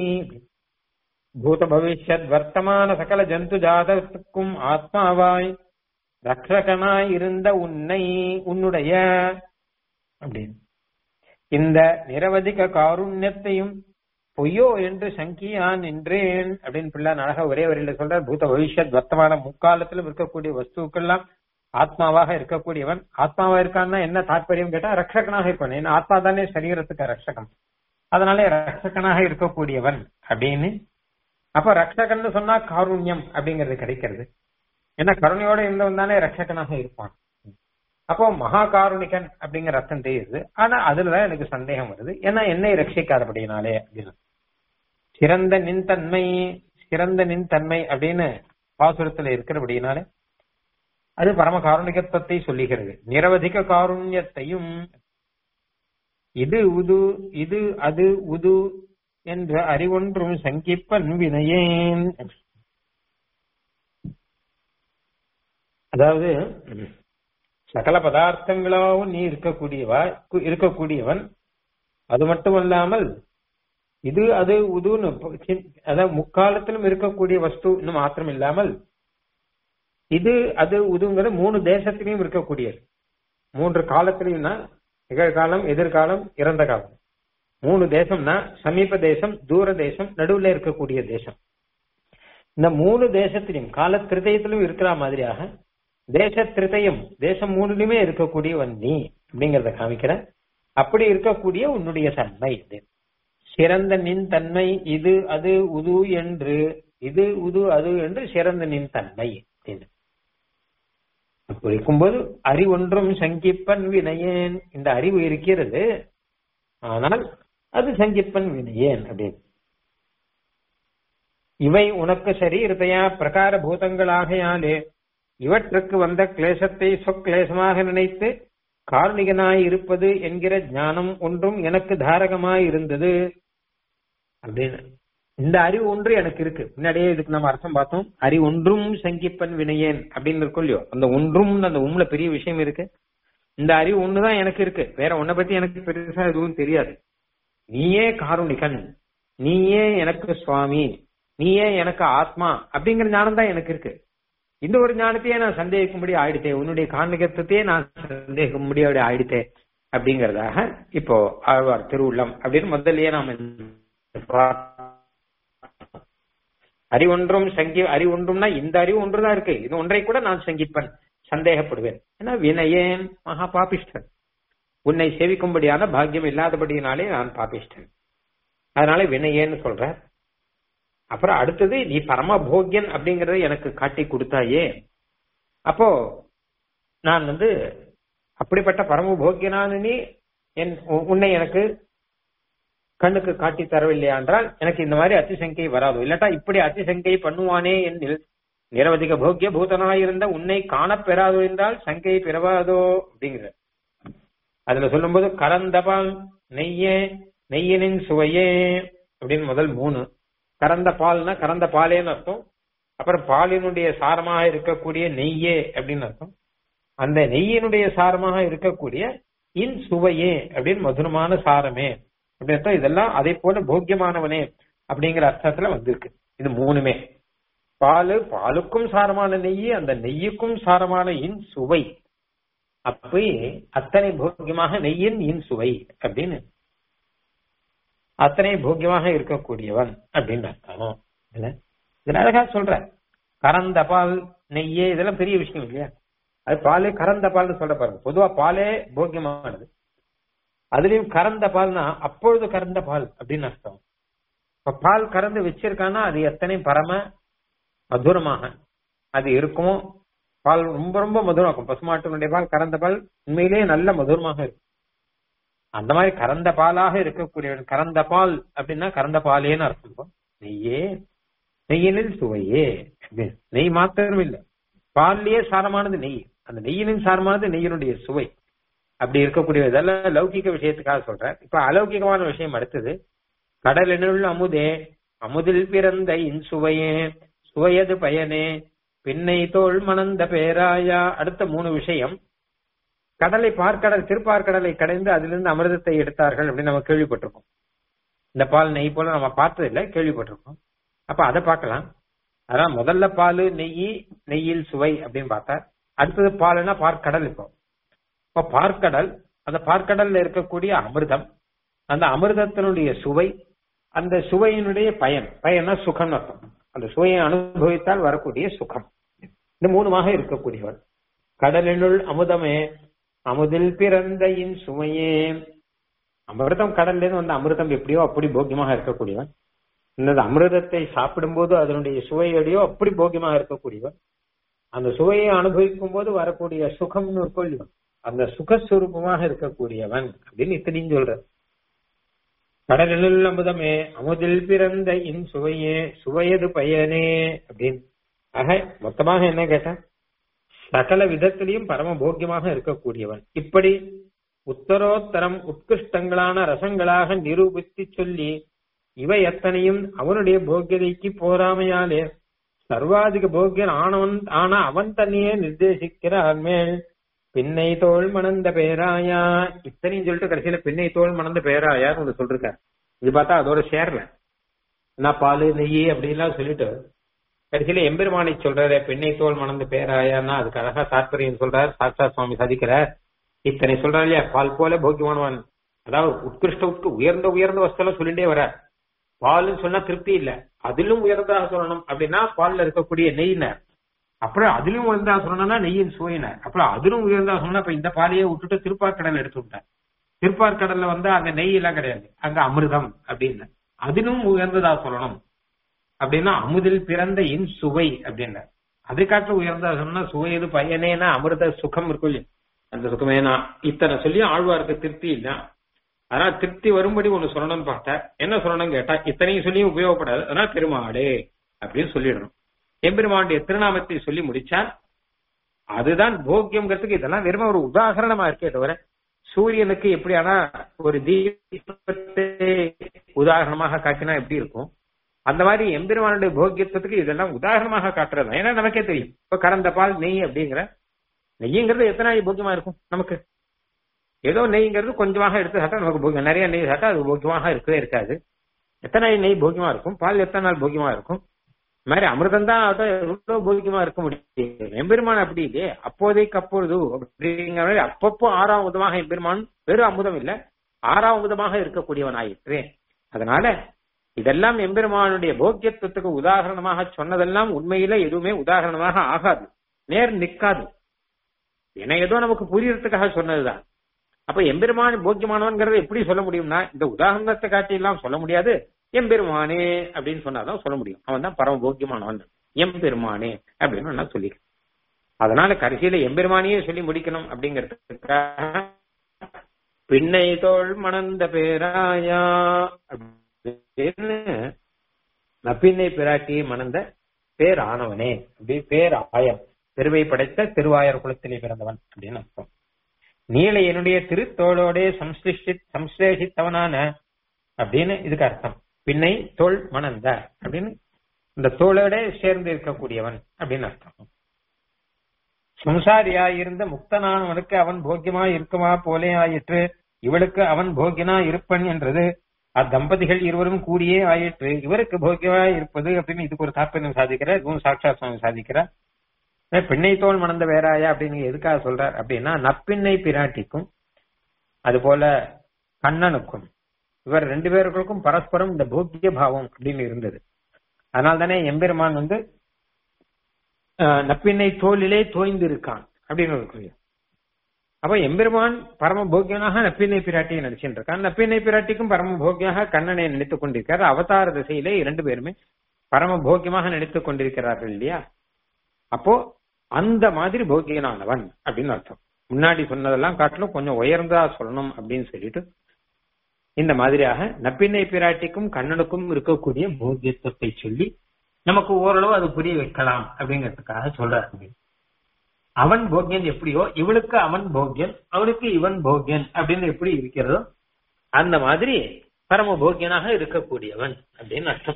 பூத பவிஷ்யத் வர்த்தமான சகல ஜந்து ஜாதத்துக்கும் ஆத்மாவாய் ரக்ஷகனாய் இருந்த உன்னை உன்னுடைய அப்படின்னு இந்த நிரவதிக காருண்யத்தையும் பொய்யோ என்று சங்கியான் நின்றேன் அப்படின்னு பிள்ளை அழகா ஒரே வரையில சொல்ற பூத பவிஷ்யத் வர்த்தமான முக்காலத்திலும் இருக்கக்கூடிய வஸ்துக்கெல்லாம் ஆத்மாவாக இருக்கக்கூடியவன் ஆத்மாவா இருக்கான்னா என்ன தாற்பயம் கேட்டா ரக்ஷகனாக இருப்பான் ஏன்னா ஆத்மா தானே சரீரத்துக்கு ரக்ஷகம் அதனாலே ரக்ஷகனாக இருக்கக்கூடியவன் அப்படின்னு அப்ப ரக்ஷகன் சொன்னா காருண்யம் அப்படிங்கிறது கிடைக்கிறது ஏன்னா கருணையோட இருந்தவன் தானே ரக்ஷகனாக இருப்பான் அப்போ மகா காருணிகன் அப்படிங்கிற அர்த்தம் தெரியுது ஆனா அதுலதான் எனக்கு சந்தேகம் வருது ஏன்னா என்னை ரட்சிக்காதபடினாலே அப்படின்னு சிறந்த நின் தன்மை சிறந்த நின் தன்மை அப்படின்னு பாசுரத்துல இருக்கிறபடினாலே அது பரம காருணிகத்துவத்தை சொல்லுகிறது நிரவதிக காருண்யத்தையும் இது உது இது அது உது என்ற அறிவொன்றும் சங்கிப்பன் வினையேன் அதாவது சகல பதார்த்தங்களாகவும் நீ இருக்கக்கூடியவா இருக்கக்கூடியவன் அது மட்டுமல்லாமல் இது அது உதுன்னு அதாவது முக்காலத்திலும் இருக்கக்கூடிய வஸ்து இன்னும் மாத்திரம் இல்லாமல் இது அது உதுங்கிறது மூணு தேசத்திலையும் இருக்கக்கூடியது மூன்று காலத்திலையும்னா நிகழ்காலம் எதிர்காலம் இறந்த காலம் மூணு தேசம்னா சமீப தேசம் தூர தேசம் நடுவுல இருக்கக்கூடிய தேசம் இந்த மூணு தேசத்திலையும் கால திருதயத்திலும் இருக்கிற மாதிரியாக தேச திருதயம் தேசம் மூணுலயுமே இருக்கக்கூடியவன் நீ அப்படிங்கறத காமிக்கிற அப்படி இருக்கக்கூடிய உன்னுடைய தன்மை இது சிறந்த நின் தன்மை இது அது உது என்று இது உது அது என்று சிறந்த நின் தன்மை அப்படின்னு. அப்படி இருக்கும்போது அறிவொன்றும் சங்கிப்பன் வினையேன் இந்த அறிவு இருக்கிறது ஆனால் அது சங்கிப்பன் வினையேன் அப்படின்னு இவை உனக்கு சரீரத்தையா பிரகார பூதங்களாகையாலே இவற்றுக்கு வந்த கிளேசத்தை சொக்லேசமாக நினைத்து காரணிகனாய் இருப்பது என்கிற ஞானம் ஒன்றும் எனக்கு தாரகமாய் இருந்தது அப்படின்னு இந்த அறிவு ஒன்று எனக்கு இருக்கு முன்னாடியே இதுக்கு நம்ம அர்த்தம் பார்த்தோம் அறிவு ஒன்றும் சங்கிப்பன் வினையேன் அப்படின்னு இருக்கும் இல்லையோ அந்த ஒன்றும் அந்த உண்மையில பெரிய விஷயம் இருக்கு இந்த அறிவு ஒண்ணுதான் எனக்கு இருக்கு வேற உன்னை பத்தி எனக்கு பெருசா எதுவும் தெரியாது நீயே காருணிகன் நீயே எனக்கு சுவாமி நீயே எனக்கு ஆத்மா அப்படிங்கிற ஞானம் தான் எனக்கு இருக்கு இந்த ஒரு ஞானத்தையே நான் சந்தேகிக்கும்படி ஆயிடுத்தேன் உன்னுடைய காண்ணிகத்தையே நான் சந்தேகிக்கும்படி அப்படி ஆயிடுத்தேன் அப்படிங்கறதாக இப்போ ஆழ்வார் திருவுள்ளம் அப்படின்னு முதல்லயே நாம அறிவொன்றும் சங்கி அறிவொன்றும்னா இந்த அறிவு ஒன்றுதான் இருக்கு இது ஒன்றை கூட நான் சங்கிப்பன் சந்தேகப்படுவேன் ஏன்னா வினயேன் மகா பாபிஷ்டன் உன்னை சேவிக்கும்படியான பாக்கியம் இல்லாதபடியினாலே நான் பாபிஷ்டன் அதனால வினயேன்னு சொல்ற அப்புறம் அடுத்தது நீ பரம போக்கியன் அப்படிங்கறத எனக்கு காட்டி கொடுத்தாயே அப்போ நான் வந்து அப்படிப்பட்ட பரம போக்கியனான நீ என் உ- உன்னை எனக்கு கண்ணுக்கு காட்டி தரவில்லையா என்றால் எனக்கு இந்த மாதிரி அத்திசங்கை வராது இல்லாட்டா இப்படி அத்திசங்கை பண்ணுவானே என்னில் நிரவதிக போக்கிய பூதனாயிருந்த உன்னை காணப் பெறாதோ என்றால் சங்கை பிறவாதோ அப்படிங்கிற அதுல சொல்லும்போது கலந்தபால் நெய்யே நெய்யனின் சுவையே அப்படின்னு முதல் மூணு கறந்த பால்னா கறந்த பாலேன்னு அர்த்தம் அப்புறம் பாலினுடைய சாரமாக இருக்கக்கூடிய நெய்யே அப்படின்னு அர்த்தம் அந்த நெய்யினுடைய சாரமாக இருக்கக்கூடிய இன் சுவையே அப்படின்னு மதுரமான சாரமே அப்படி அர்த்தம் இதெல்லாம் அதே போல போக்கியமானவனே அப்படிங்கிற அர்த்தத்துல வந்திருக்கு இது மூணுமே பால் பாலுக்கும் சாரமான நெய் அந்த நெய்யுக்கும் சாரமான இன் சுவை அப்பயே அத்தனை போக்கியமாக நெய்யின் இன் சுவை அப்படின்னு அத்தனை போக்கியமாக இருக்கக்கூடியவன் அப்படின்னு அர்த்தம் இல்ல இதுல அழகா சொல்ற கறந்த பால் நெய்யே இதெல்லாம் பெரிய விஷயம் இல்லையா அது பாலே கறந்த பால்னு சொல்ற பாருங்க பொதுவா பாலே போக்கியமானது அதுலயும் கறந்த பால்னா அப்பொழுது கறந்த பால் அப்படின்னு அர்த்தம் இப்ப பால் கறந்து வச்சிருக்கான்னா அது எத்தனை பரம மதுரமாக அது இருக்குமோ பால் ரொம்ப ரொம்ப மதுரமா இருக்கும் பசுமாட்டினுடைய பால் கறந்த பால் உண்மையிலேயே நல்ல மதுரமாக இருக்கும் அந்த மாதிரி கறந்த பாலாக இருக்கக்கூடியவன் கறந்த பால் அப்படின்னா கறந்த பாலேன்னு அர்த்தம் நெய்யே நெய்யினில் சுவையே அப்படின்னு. நெய் மாத்திரம் இல்ல பால்லயே சாரமானது நெய் அந்த நெய்யினின் சாரமானது நெய்யினுடைய சுவை அப்படி இருக்கக்கூடிய இதெல்லாம் லௌகிக விஷயத்துக்காக சொல்றேன் இப்ப அலௌகிகமான விஷயம் அடுத்தது கடலினுள் அமுதே அமுதில் பிறந்த இன் சுவையே சுவையது பயனே பின்னை தோள் மணந்த பேராயா அடுத்த மூணு விஷயம் கடலை பார்க்கடல் திருப்பார்க்கடலை கடைந்து அதிலிருந்து அமிர்தத்தை எடுத்தார்கள் அப்படின்னு நம்ம கேள்விப்பட்டிருக்கோம் இந்த பால் நெய் போல நம்ம பார்த்தது இல்ல கேள்விப்பட்டிருக்கோம் அப்ப அதை பார்க்கலாம் அதான் முதல்ல பால் நெய் நெய்யில் சுவை அப்படின்னு பார்த்தா அடுத்தது பால்னா பார்க்கடல் இப்போ இப்ப பார்க்கடல் அந்த பார்க்கடல்ல இருக்கக்கூடிய அமிர்தம் அந்த அமிர்தத்தினுடைய சுவை அந்த சுவையினுடைய பயன் பயனா சுகம் அர்த்தம் அந்த சுவையை அனுபவித்தால் வரக்கூடிய சுகம் இந்த மூணுமாக இருக்கக்கூடியவன் கடலினுள் அமுதமே அமுதில் பிறந்த இன் சுவையே அமிர்தம் கடல்ல இருந்து வந்த அமிர்தம் எப்படியோ அப்படி போக்கியமாக இருக்கக்கூடியவன் இந்த அமிர்தத்தை சாப்பிடும்போது அதனுடைய சுவையடியோ அப்படி போக்கியமாக இருக்கக்கூடியவன் அந்த சுவையை அனுபவிக்கும் போது வரக்கூடிய சுகம்னு இருக்கும் இல்லையோ, அந்த சுகஸ்வரூபமாக இருக்கக்கூடியவன் அப்படின்னு இத்தனையும் சொல்ற கடலில் அமுதமே அமுதில் பிறந்த இன் சுவையே சுவையது பயனே அப்படின்னு ஆக மொத்தமாக என்ன கேட்டா சகல விதத்திலையும் பரம போக்கியமாக இருக்கக்கூடியவன் இப்படி உத்தரோத்தரம் உத்கிருஷ்டங்களான ரசங்களாக நிரூபித்து சொல்லி இவை எத்தனையும் அவனுடைய போக்கியதைக்கு போராமையாலே சர்வாதிக போக்கியன் ஆனவன் ஆனா அவன் தன்னையே நிர்தேசிக்கிறார் மேல் பின்னை தோல் மணந்த பேராயா இத்தனையும் சொல்லிட்டு கடைசியில பின்னை தோல் மணந்த பேராயான்னு ஒன்று சொல்லிருக்கார் இது பார்த்தா அதோட சேரல என்ன பால் நெய் அப்படின்லாம் சொல்லிட்டு கடைசியில எம்பெருமானை சொல்றாரு பெண்ணை தோல் மணந்து பேராயான்னா அதுக்கு அழகா தாற்பயம் சொல்றார் சாஸ்தா சுவாமி சாதிக்கிறார் இத்தனை சொல்றாரு இல்லையா பால் போல போக்கியமானவன் அதாவது உட்கிருஷ்ட உட்கு உயர்ந்த உயர்ந்த வஸ்தெல்லாம் சொல்லிட்டே வர பால்னு சொன்னா திருப்தி இல்ல அதிலும் உயர்ந்ததாக சொல்லணும் அப்படின்னா பால்ல இருக்கக்கூடிய நெய்னர் அப்புறம் அதிலும் உயர்ந்தா சொல்லணும்னா நெய்யின் சுவையினர் அப்புறம் அதிலும் உயர்ந்தா சொன்னா இப்ப இந்த பாலையே விட்டுட்டு திருப்பாக்கடல் எடுத்து விட்டார் திருப்பார்கடல்ல வந்து அங்க நெய் எல்லாம் கிடையாது அங்க அமிர்தம் அப்படின்னு அதிலும் உயர்ந்ததா சொல்லணும் அப்படின்னா அமுதில் பிறந்த இன் சுவை அப்படின்னா அது காட்டு உயர்ந்தா சொன்னா சுவையது பயனேனா அமிர்த சுகம் இருக்கும் இல்லையா? அந்த சுகமேனா இத்தனை சொல்லி ஆழ்வாருக்கு திருப்தி இல்ல அதனால திருப்தி வரும்படி ஒண்ணு சொல்லணும்னு பார்த்தா என்ன சொல்லணும்னு கேட்டா இத்தனையும் சொல்லி உபயோகப்படாது அதனால பெருமாளே அப்படின்னு சொல்லிடணும் எம்பெருமானுடைய திருநாமத்தை சொல்லி முடிச்சால் அதுதான் போக்கியம்ங்கிறதுக்கு இதெல்லாம் வெறும் ஒரு உதாரணமா இருக்கே தவிர சூரியனுக்கு எப்படியானா ஒரு தீபத்தை உதாரணமாக காட்டினா எப்படி இருக்கும் அந்த மாதிரி எம்பெருமானுடைய போக்கியத்துவத்துக்கு இதெல்லாம் உதாரணமாக காட்டுறது ஏன்னா நமக்கே தெரியும் இப்ப கறந்த பால் நெய் அப்படிங்கிற நெய்ங்கிறது எத்தனை நாள் போக்கியமா இருக்கும் நமக்கு ஏதோ நெய்ங்கிறது கொஞ்சமாக எடுத்து சாப்பிட்டா நமக்கு போக்கியம் நிறைய நெய் சாப்பிட்டா அது போக்கியமாக இருக்கவே இருக்காது எத்தனை நாள் நெய் போக்கியமா இருக்கும் பால் எத்தனை நாள் போக்கியமா இருக்கும் இந்த மாதிரி அமிர்தம் தான் எவ்வளவு போக்கியமா இருக்க முடியும் எம்பெருமான் அப்படி இல்லையே அப்போதைக்கு அப்பொழுது அப்படிங்கிற மாதிரி அப்பப்போ ஆறாம் முதமாக எம்பெருமான் வெறும் அமுதம் இல்ல ஆறாம் முதமாக இருக்கக்கூடியவன் ஆயிற்று அதனால இதெல்லாம் எம்பெருமானுடைய போக்கியத்துவத்துக்கு உதாரணமாக சொன்னதெல்லாம் உண்மையில எதுவுமே உதாரணமாக ஆகாது நேர் நிக்காது ஏன்னா ஏதோ நமக்கு புரியறதுக்காக சொன்னதுதான் அப்ப எம்பெருமான் போக்கியமானவன்கிறத எப்படி சொல்ல முடியும்னா இந்த உதாரணத்தை காட்டி எல்லாம் சொல்ல முடியாது எம்பெருமானே அப்படின்னு சொன்னாதான் சொல்ல முடியும் அவன் தான் பரம போக்கியமானவன் எம்பெருமானே அப்படின்னு நான் சொல்லிக்கிறேன் அதனால கடைசியில எம்பெருமானியே சொல்லி முடிக்கணும் அப்படிங்கிறதுக்காக பின்னை தோள் மணந்த பேராயா அப்படின்னு நப்பின்னை பிராட்டியை மணந்த பேரானவனே அப்படி பேர் ஆயம் பெருமை படைத்த திருவாயர் குலத்திலே பிறந்தவன் அப்படின்னு அர்த்தம் நீல என்னுடைய திருத்தோளோடே சம்ஸ்லிஷ்டி சம்ஸ்லேஷித்தவனான அப்படின்னு இதுக்கு அர்த்தம் பின்னை தோல் மணந்த அப்படின்னு இந்த தோளோட சேர்ந்து இருக்கக்கூடியவன் அப்படின்னு அர்த்தம் சம்சாரியா இருந்த முக்தனானவனுக்கு அவன் போக்கியமா இருக்குமா போலே ஆயிற்று இவளுக்கு அவன் போக்கியனா இருப்பன் என்றது அத்தம்பதிகள் இருவரும் கூடியே ஆயிற்று இவருக்கு போக்கியமா இருப்பது அப்படின்னு இதுக்கு ஒரு தாற்பயம் சாதிக்கிறார் இதுவும் சாட்சா சுவாமி சாதிக்கிறார் பெண்ணை தோல் மணந்த வேறாயா அப்படின்னு எதுக்காக சொல்றார் அப்படின்னா நப்பிண்ணை பிராட்டிக்கும் அது போல கண்ணனுக்கும் இவர் ரெண்டு பேர்களுக்கும் பரஸ்பரம் இந்த போக்கிய பாவம் அப்படின்னு இருந்தது அதனால தானே எம்பெருமான் வந்து நப்பிண்ணை தோலிலே தோய்ந்து இருக்கான் அப்படின்னு இருக்கு அப்ப எம்பெருமான் பரம போக்கியனாக நப்பிண்ணை பிராட்டியை நடிச்சுட்டு இருக்கான் நப்பிண்ணை பிராட்டிக்கும் பரம போக்கியாக கண்ணனை நினைத்துக் கொண்டிருக்கார் அவதார திசையிலே இரண்டு பேருமே பரம போக்கியமாக நினைத்துக் கொண்டிருக்கிறார்கள் இல்லையா அப்போ அந்த மாதிரி போக்கியனானவன் அப்படின்னு அர்த்தம் முன்னாடி சொன்னதெல்லாம் காட்டிலும் கொஞ்சம் உயர்ந்தா சொல்லணும் அப்படின்னு சொல்லிட்டு இந்த மாதிரியாக நப்பிண்ணை பிராட்டிக்கும் கண்ணனுக்கும் இருக்கக்கூடிய போக்கியத்துவத்தை சொல்லி நமக்கு ஓரளவு அது புரிய வைக்கலாம் அப்படிங்கிறதுக்காக சொல்றாரு அவன் போக்கியன் எப்படியோ இவளுக்கு அவன் போக்கியன் அவளுக்கு இவன் போக்கியன் அப்படின்னு எப்படி இருக்கிறதோ அந்த மாதிரி பரம போக்கியனாக இருக்கக்கூடியவன் அப்படின்னு அர்த்தம்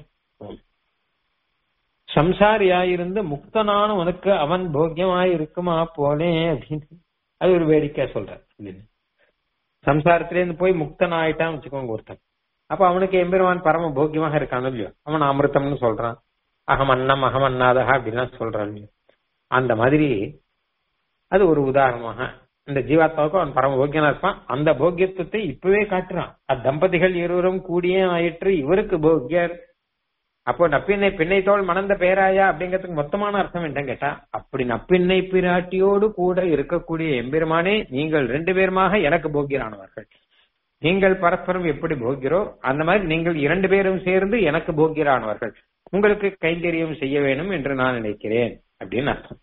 சம்சாரியாயிருந்து முக்தனான உனக்கு அவன் போக்கியமாய் இருக்குமா போலே அப்படின்னு அது ஒரு வேடிக்கை சொல்ற சம்சாரத்திலேருந்து போய் முக்தன் ஆயிட்டான் வச்சுக்கோங்க ஒருத்தன் அப்ப அவனுக்கு எம்பெருமான் பரம போக்கியமாக இருக்கான் இல்லையோ அவன் அமிர்தம்னு சொல்றான் அகம் அன்னம் அகம் அண்ணாதகா அப்படின்லாம் சொல்றான் இல்லையோ அந்த மாதிரி அது ஒரு உதாரணமாக இந்த ஜீவாத்மாவுக்கும் அவன் பரம போக்கியனா இருப்பான் அந்த போக்கியத்துவத்தை இப்பவே காட்டுறான் அத்தம்பதிகள் இருவரும் கூடியே ஆயிற்று இவருக்கு போக்கியர் அப்போ நப்பின்னை பின்னை தோல் மணந்த பேராயா அப்படிங்கிறதுக்கு மொத்தமான அர்த்தம் என்னன்னு கேட்டா அப்படி நப்பின்னை பிராட்டியோடு கூட இருக்கக்கூடிய எம்பெருமானே நீங்கள் ரெண்டு பேருமாக எனக்கு போக்கியரானவர்கள் நீங்கள் பரஸ்பரம் எப்படி போகிறோ அந்த மாதிரி நீங்கள் இரண்டு பேரும் சேர்ந்து எனக்கு போக்கியரானவர்கள் உங்களுக்கு கைங்கரியம் செய்ய வேணும் என்று நான் நினைக்கிறேன் அப்படின்னு அர்த்தம்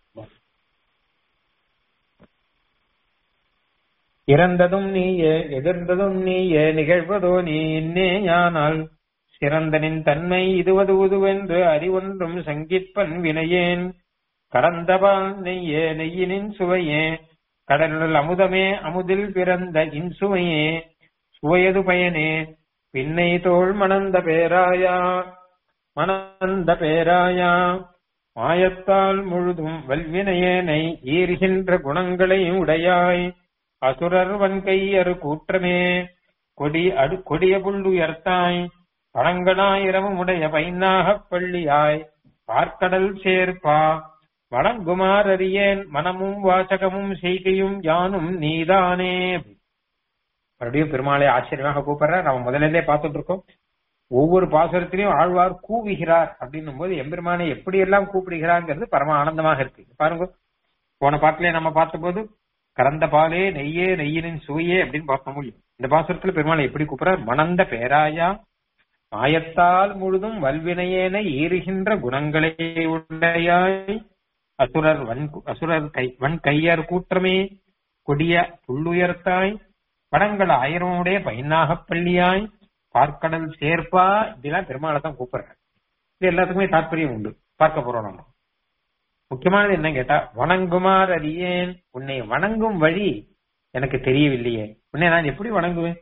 இறந்ததும் நீயே எதிர்ந்ததும் நீயே நிகழ்வதோ நீ இன்னே யானால் சிறந்தனின் தன்மை இதுவது உதுவென்று அறிவொன்றும் சங்கிப்பன் வினையேன் கடந்தபால் நெய்யே நெய்யினின் சுவையே கடலுள் அமுதமே அமுதில் பிறந்த இன்சுவையே சுவையது பயனே பின்னை தோள் மணந்த பேராயா மணந்த பேராயா மாயத்தால் முழுதும் வல்வினையேனை ஈர்கின்ற குணங்களை உடையாய் அசுரர் வன்கையரு கூற்றமே கொடி அடு கொடிய புள்ளுயர்த்தாய் பழங்களாயிரமும் உடைய பைநாகப் பள்ளியாய் பார்க்கடல் சேர்ப்பா வணங்குமார் அறியேன் மனமும் வாசகமும் செய்கையும் யானும் நீதானே மறுபடியும் பெருமாளை ஆச்சரியமாக கூப்பிடுறார் நம்ம முதலிலே பார்த்துட்டு இருக்கோம் ஒவ்வொரு பாசுரத்திலையும் ஆழ்வார் கூவுகிறார் அப்படின்னும் போது எம்பெருமானை எப்படி எல்லாம் கூப்பிடுகிறாங்கிறது பரம ஆனந்தமாக இருக்கு பாருங்க போன பாட்டிலே நம்ம பார்த்த போது கறந்த பாலே நெய்யே நெய்யினின் சுவையே அப்படின்னு பார்க்க முடியும் இந்த பாசுரத்துல பெருமாளை எப்படி கூப்பிடுறார் மணந்த பேராயா மாயத்தால் முழுதும் வல்வினையேன ஈறுகின்ற குணங்களே உடையாய் அசுரர் வன் அசுரர் கை வன் கையர் கூற்றமே கொடிய புள்ளுயர்த்தாய் படங்கள் ஆயிரமுடைய பைனாகப் பள்ளியாய் பார்க்கடல் சேர்ப்பா இப்படிலாம் பெருமாளை தான் கூப்பிடுறாரு இது எல்லாத்துக்குமே தாற்பயம் உண்டு பார்க்க போறோம் நம்ம முக்கியமானது என்ன கேட்டா வணங்குமார் அறியேன் உன்னை வணங்கும் வழி எனக்கு தெரியவில்லையே உன்னை நான் எப்படி வணங்குவேன்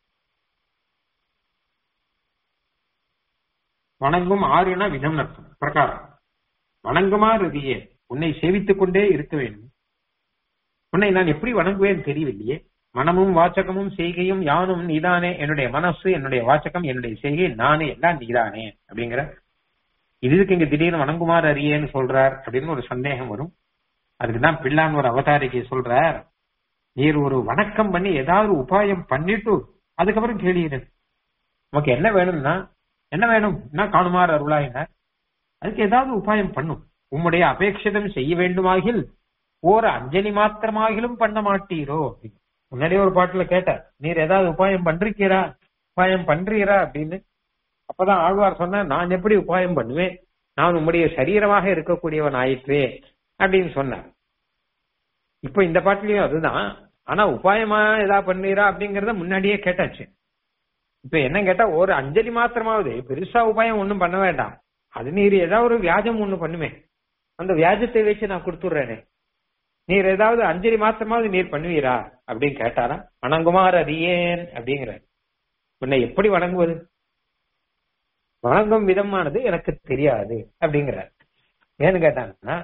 வணங்கும் ஆறுனா விதம் அர்த்தம் பிரகாரம் வணங்குமாறு அறியே உன்னை சேவித்துக் கொண்டே இருக்க வேண்டும் உன்னை நான் எப்படி வணங்குவேன் தெரியவில்லையே மனமும் வாச்சகமும் செய்கையும் யானும் நீதானே என்னுடைய மனசு என்னுடைய வாச்சகம் என்னுடைய செய்கை நானே எல்லாம் நீதானே அப்படிங்கிற இதுக்கு இங்க திடீர்னு வணங்குமாறு அறியேன்னு சொல்றார் அப்படின்னு ஒரு சந்தேகம் வரும் அதுக்குதான் பிள்ளான் ஒரு அவதாரிக்கை சொல்றார் நீர் ஒரு வணக்கம் பண்ணி ஏதாவது உபாயம் பண்ணிட்டு அதுக்கப்புறம் கேளீரு நமக்கு என்ன வேணும்னா என்ன வேணும் என்ன காணுமாறு அருளாயினார் அதுக்கு ஏதாவது உபாயம் பண்ணும் உம்முடைய அபேட்சிதம் செய்ய வேண்டுமாகில் ஓர் அஞ்சலி மாத்திரமாகிலும் பண்ண மாட்டீரோ முன்னாடியே ஒரு பாட்டுல கேட்டார் நீர் ஏதாவது உபாயம் பண்றீரா உபாயம் பண்றீரா அப்படின்னு அப்பதான் ஆழ்வார் சொன்ன நான் எப்படி உபாயம் பண்ணுவேன் நான் உம்முடைய சரீரமாக இருக்கக்கூடியவன் ஆயிற்றே அப்படின்னு சொன்னார் இப்ப இந்த பாட்டுலயும் அதுதான் ஆனா உபாயமா ஏதாவது பண்ணீரா அப்படிங்கறத முன்னாடியே கேட்டாச்சு இப்ப என்ன கேட்டா ஒரு அஞ்சலி மாத்திரமாவது பெருசா உபாயம் ஒண்ணும் பண்ண வேண்டாம் அது நீர் ஏதாவது ஒரு வியாஜம் ஒண்ணு பண்ணுமே அந்த வியாஜத்தை வச்சு நான் கொடுத்துடுறேனே நீர் ஏதாவது அஞ்சலி மாத்திரமாவது நீர் பண்ணுவீரா அப்படின்னு கேட்டாரா வணங்குமாறு அறியேன் அப்படிங்கிற உன்னை எப்படி வணங்குவது வணங்கும் விதமானது எனக்கு தெரியாது அப்படிங்கிறார் ஏன்னு கேட்டாங்கன்னா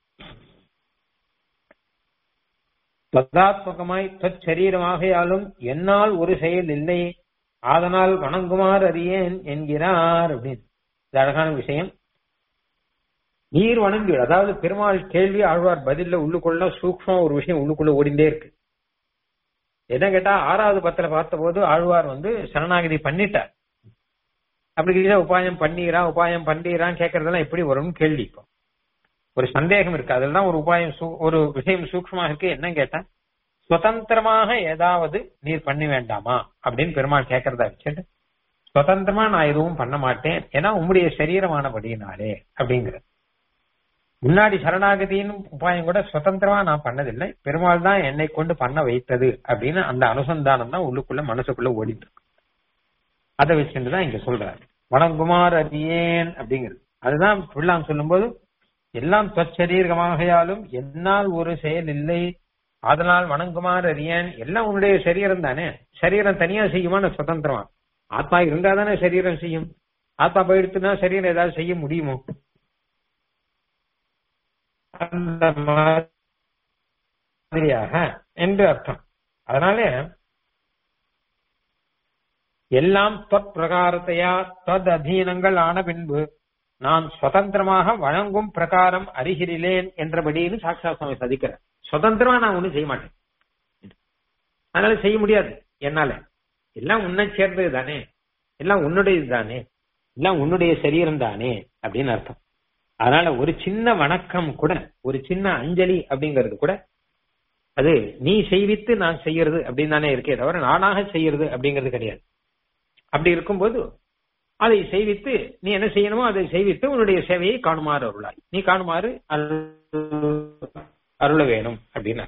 ததாத்மகமாய் தற்சரீரமாகையாலும் என்னால் ஒரு செயல் இல்லை அதனால் வணங்குமாறு அறியேன் என்கிறார் அப்படின்னு இது அழகான விஷயம் நீர் வணங்கு அதாவது பெருமாள் கேள்வி ஆழ்வார் பதில்ல உள்ளுக்குள்ள சூக்ஷம் ஒரு விஷயம் உள்ளுக்குள்ள ஓடிண்டே இருக்கு என்ன கேட்டா ஆறாவது பத்துல பார்த்த போது ஆழ்வார் வந்து சரணாகதி பண்ணிட்டார் அப்படி உபாயம் பண்ணீரா உபாயம் பண்றீரான்னு கேட்கறதெல்லாம் எப்படி வரும்னு கேள்வி இப்போ ஒரு சந்தேகம் இருக்கு அதெல்லாம் ஒரு உபாயம் ஒரு விஷயம் சூக்ஷமா இருக்கு என்ன கேட்டா சுதந்திரமாக ஏதாவது நீர் பண்ண வேண்டாமா அப்படின்னு பெருமாள் கேட்கறதா வச்சுட்டு சுதந்திரமா நான் எதுவும் பண்ண மாட்டேன் ஏன்னா உம்முடைய சரீரமானபடியினாலே அப்படிங்கிற முன்னாடி சரணாகதியின் உபாயம் கூட சுதந்திரமா நான் பண்ணதில்லை பெருமாள் தான் என்னை கொண்டு பண்ண வைத்தது அப்படின்னு அந்த அனுசந்தானம் தான் உள்ளுக்குள்ள மனசுக்குள்ள ஓடிட்டு இருக்கு அதை வச்சுட்டு தான் இங்க சொல்றாரு வணங்குமார் அறியேன் அப்படிங்கிறது அதுதான் பிள்ளாம் சொல்லும்போது எல்லாம் தற்சரீரமாகையாலும் என்னால் ஒரு செயல் இல்லை அதனால் வணங்குமாறு அறியேன் எல்லாம் உன்னுடைய சரீரம் தானே சரீரம் தனியா செய்யுமா சுதந்திரமா ஆத்மா இருந்தா தானே சரீரம் செய்யும் ஆத்மா போயிடுத்துனா சரீரம் ஏதாவது செய்ய முடியுமோ அந்த மாதிரியாக என்று அர்த்தம் அதனால எல்லாம் தொத் பிரகாரத்தையா தத் அதீனங்கள் ஆன பின்பு நான் சுதந்திரமாக வழங்கும் பிரகாரம் அறிகிறேன் என்றபடின்னு சாட்சா சுவாமி சதிக்கிறேன் சுதந்திரமா நான் ஒண்ணும் செய்ய மாட்டேன் அதனால செய்ய முடியாது என்னால எல்லாம் உன்னை சேர்ந்தது தானே எல்லாம் உன்னுடையது தானே எல்லாம் உன்னுடைய சரீரம் தானே அப்படின்னு அர்த்தம் அதனால ஒரு சின்ன வணக்கம் கூட ஒரு சின்ன அஞ்சலி அப்படிங்கிறது கூட அது நீ செய்வித்து நான் செய்யறது அப்படின்னு தானே இருக்கே தவிர நானாக செய்யறது அப்படிங்கிறது கிடையாது அப்படி இருக்கும்போது அதை செய்வித்து நீ என்ன செய்யணுமோ அதை செய்வித்து உன்னுடைய சேவையை காணுமாறு அருளாய் நீ காணுமாறு அருள வேணும் அப்படின்னு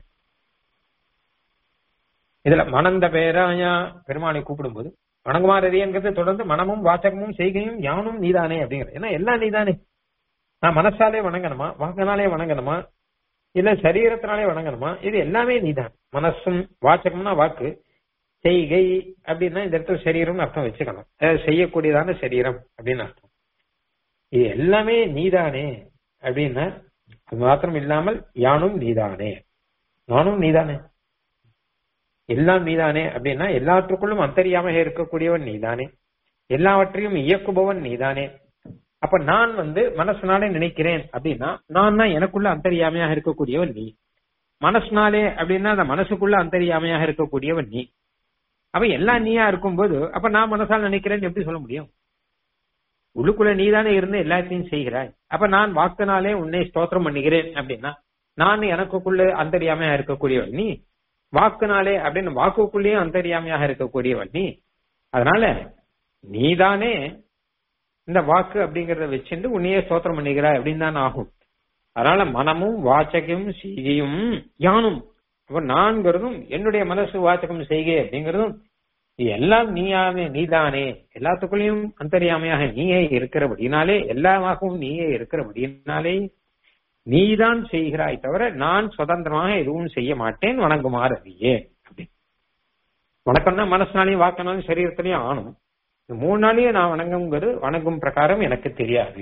இதுல மணந்த பேராயா பெருமாளை கூப்பிடும்போது வணங்குமாறதியங்கிறது தொடர்ந்து மனமும் வாசகமும் செய்கையும் யானும் நீதானே அப்படிங்கிறது ஏன்னா எல்லாம் நீதானே நான் மனசாலே வணங்கணுமா வாக்கனாலே வணங்கணுமா இல்ல சரீரத்தினாலே வணங்கணுமா இது எல்லாமே நீதான் மனசும் வாச்சகம்னா வாக்கு செய்கை அப்படின்னா இந்த இடத்துல சரீரம்னு அர்த்தம் வச்சுக்கணும் அதாவது செய்யக்கூடியதான சரீரம் அப்படின்னு அர்த்தம் இது எல்லாமே நீதானே அப்படின்னா அது மாத்திரம் இல்லாமல் யானும் நீதானே நானும் நீதானே எல்லாம் நீதானே அப்படின்னா எல்லாற்றுக்குள்ளும் அந்தரியாம இருக்கக்கூடியவன் நீதானே எல்லாவற்றையும் இயக்குபவன் நீதானே அப்ப நான் வந்து மனசுனாலே நினைக்கிறேன் அப்படின்னா நான் தான் எனக்குள்ள அந்தரியாமையாக இருக்கக்கூடியவன் நீ மனசுனாலே அப்படின்னா அந்த மனசுக்குள்ள அந்தரியாமையாக இருக்கக்கூடியவன் நீ அப்ப எல்லாம் நீயா இருக்கும்போது அப்ப நான் மனசால் நினைக்கிறேன்னு எப்படி சொல்ல முடியும் உள்ளுக்குள்ள நீதானே இருந்து எல்லாத்தையும் செய்கிறாய் அப்ப நான் வாக்குனாலே உன்னை ஸ்தோத்திரம் பண்ணுகிறேன் அப்படின்னா நான் எனக்குள்ள அந்தரியாமையா இருக்கக்கூடியவன் நீ வாக்குனாலே அப்படின்னு வாக்குக்குள்ளேயும் அந்தரியாமையாக இருக்கக்கூடியவன் நீ அதனால நீதானே இந்த வாக்கு அப்படிங்கறத வச்சுட்டு உன்னையே ஸ்தோத்திரம் பண்ணிக்கிறாய் அப்படின்னு தான் ஆகும் அதனால மனமும் வாச்சகம் செய்கையும் யானும் அப்ப நான்கிறதும் என்னுடைய மனசு வாச்சகம் செய்கை அப்படிங்கறதும் இது எல்லாம் நீயாவே நீதானே எல்லாத்துக்குள்ளேயும் அந்தரியாமையாக நீயே இருக்கிறபடினாலே எல்லாமாகவும் நீயே இருக்கிறபடினாலே நீதான் செய்கிறாய் தவிர நான் சுதந்திரமாக எதுவும் செய்ய மாட்டேன் வணங்குமாறு அறியே அப்படி வணக்கம்னா மனசுனாலையும் வாக்கினாலும் சரீரத்திலையும் ஆணும் இந்த மூணு நாளையும் நான் வணங்குங்கிறது வணங்கும் பிரகாரம் எனக்கு தெரியாது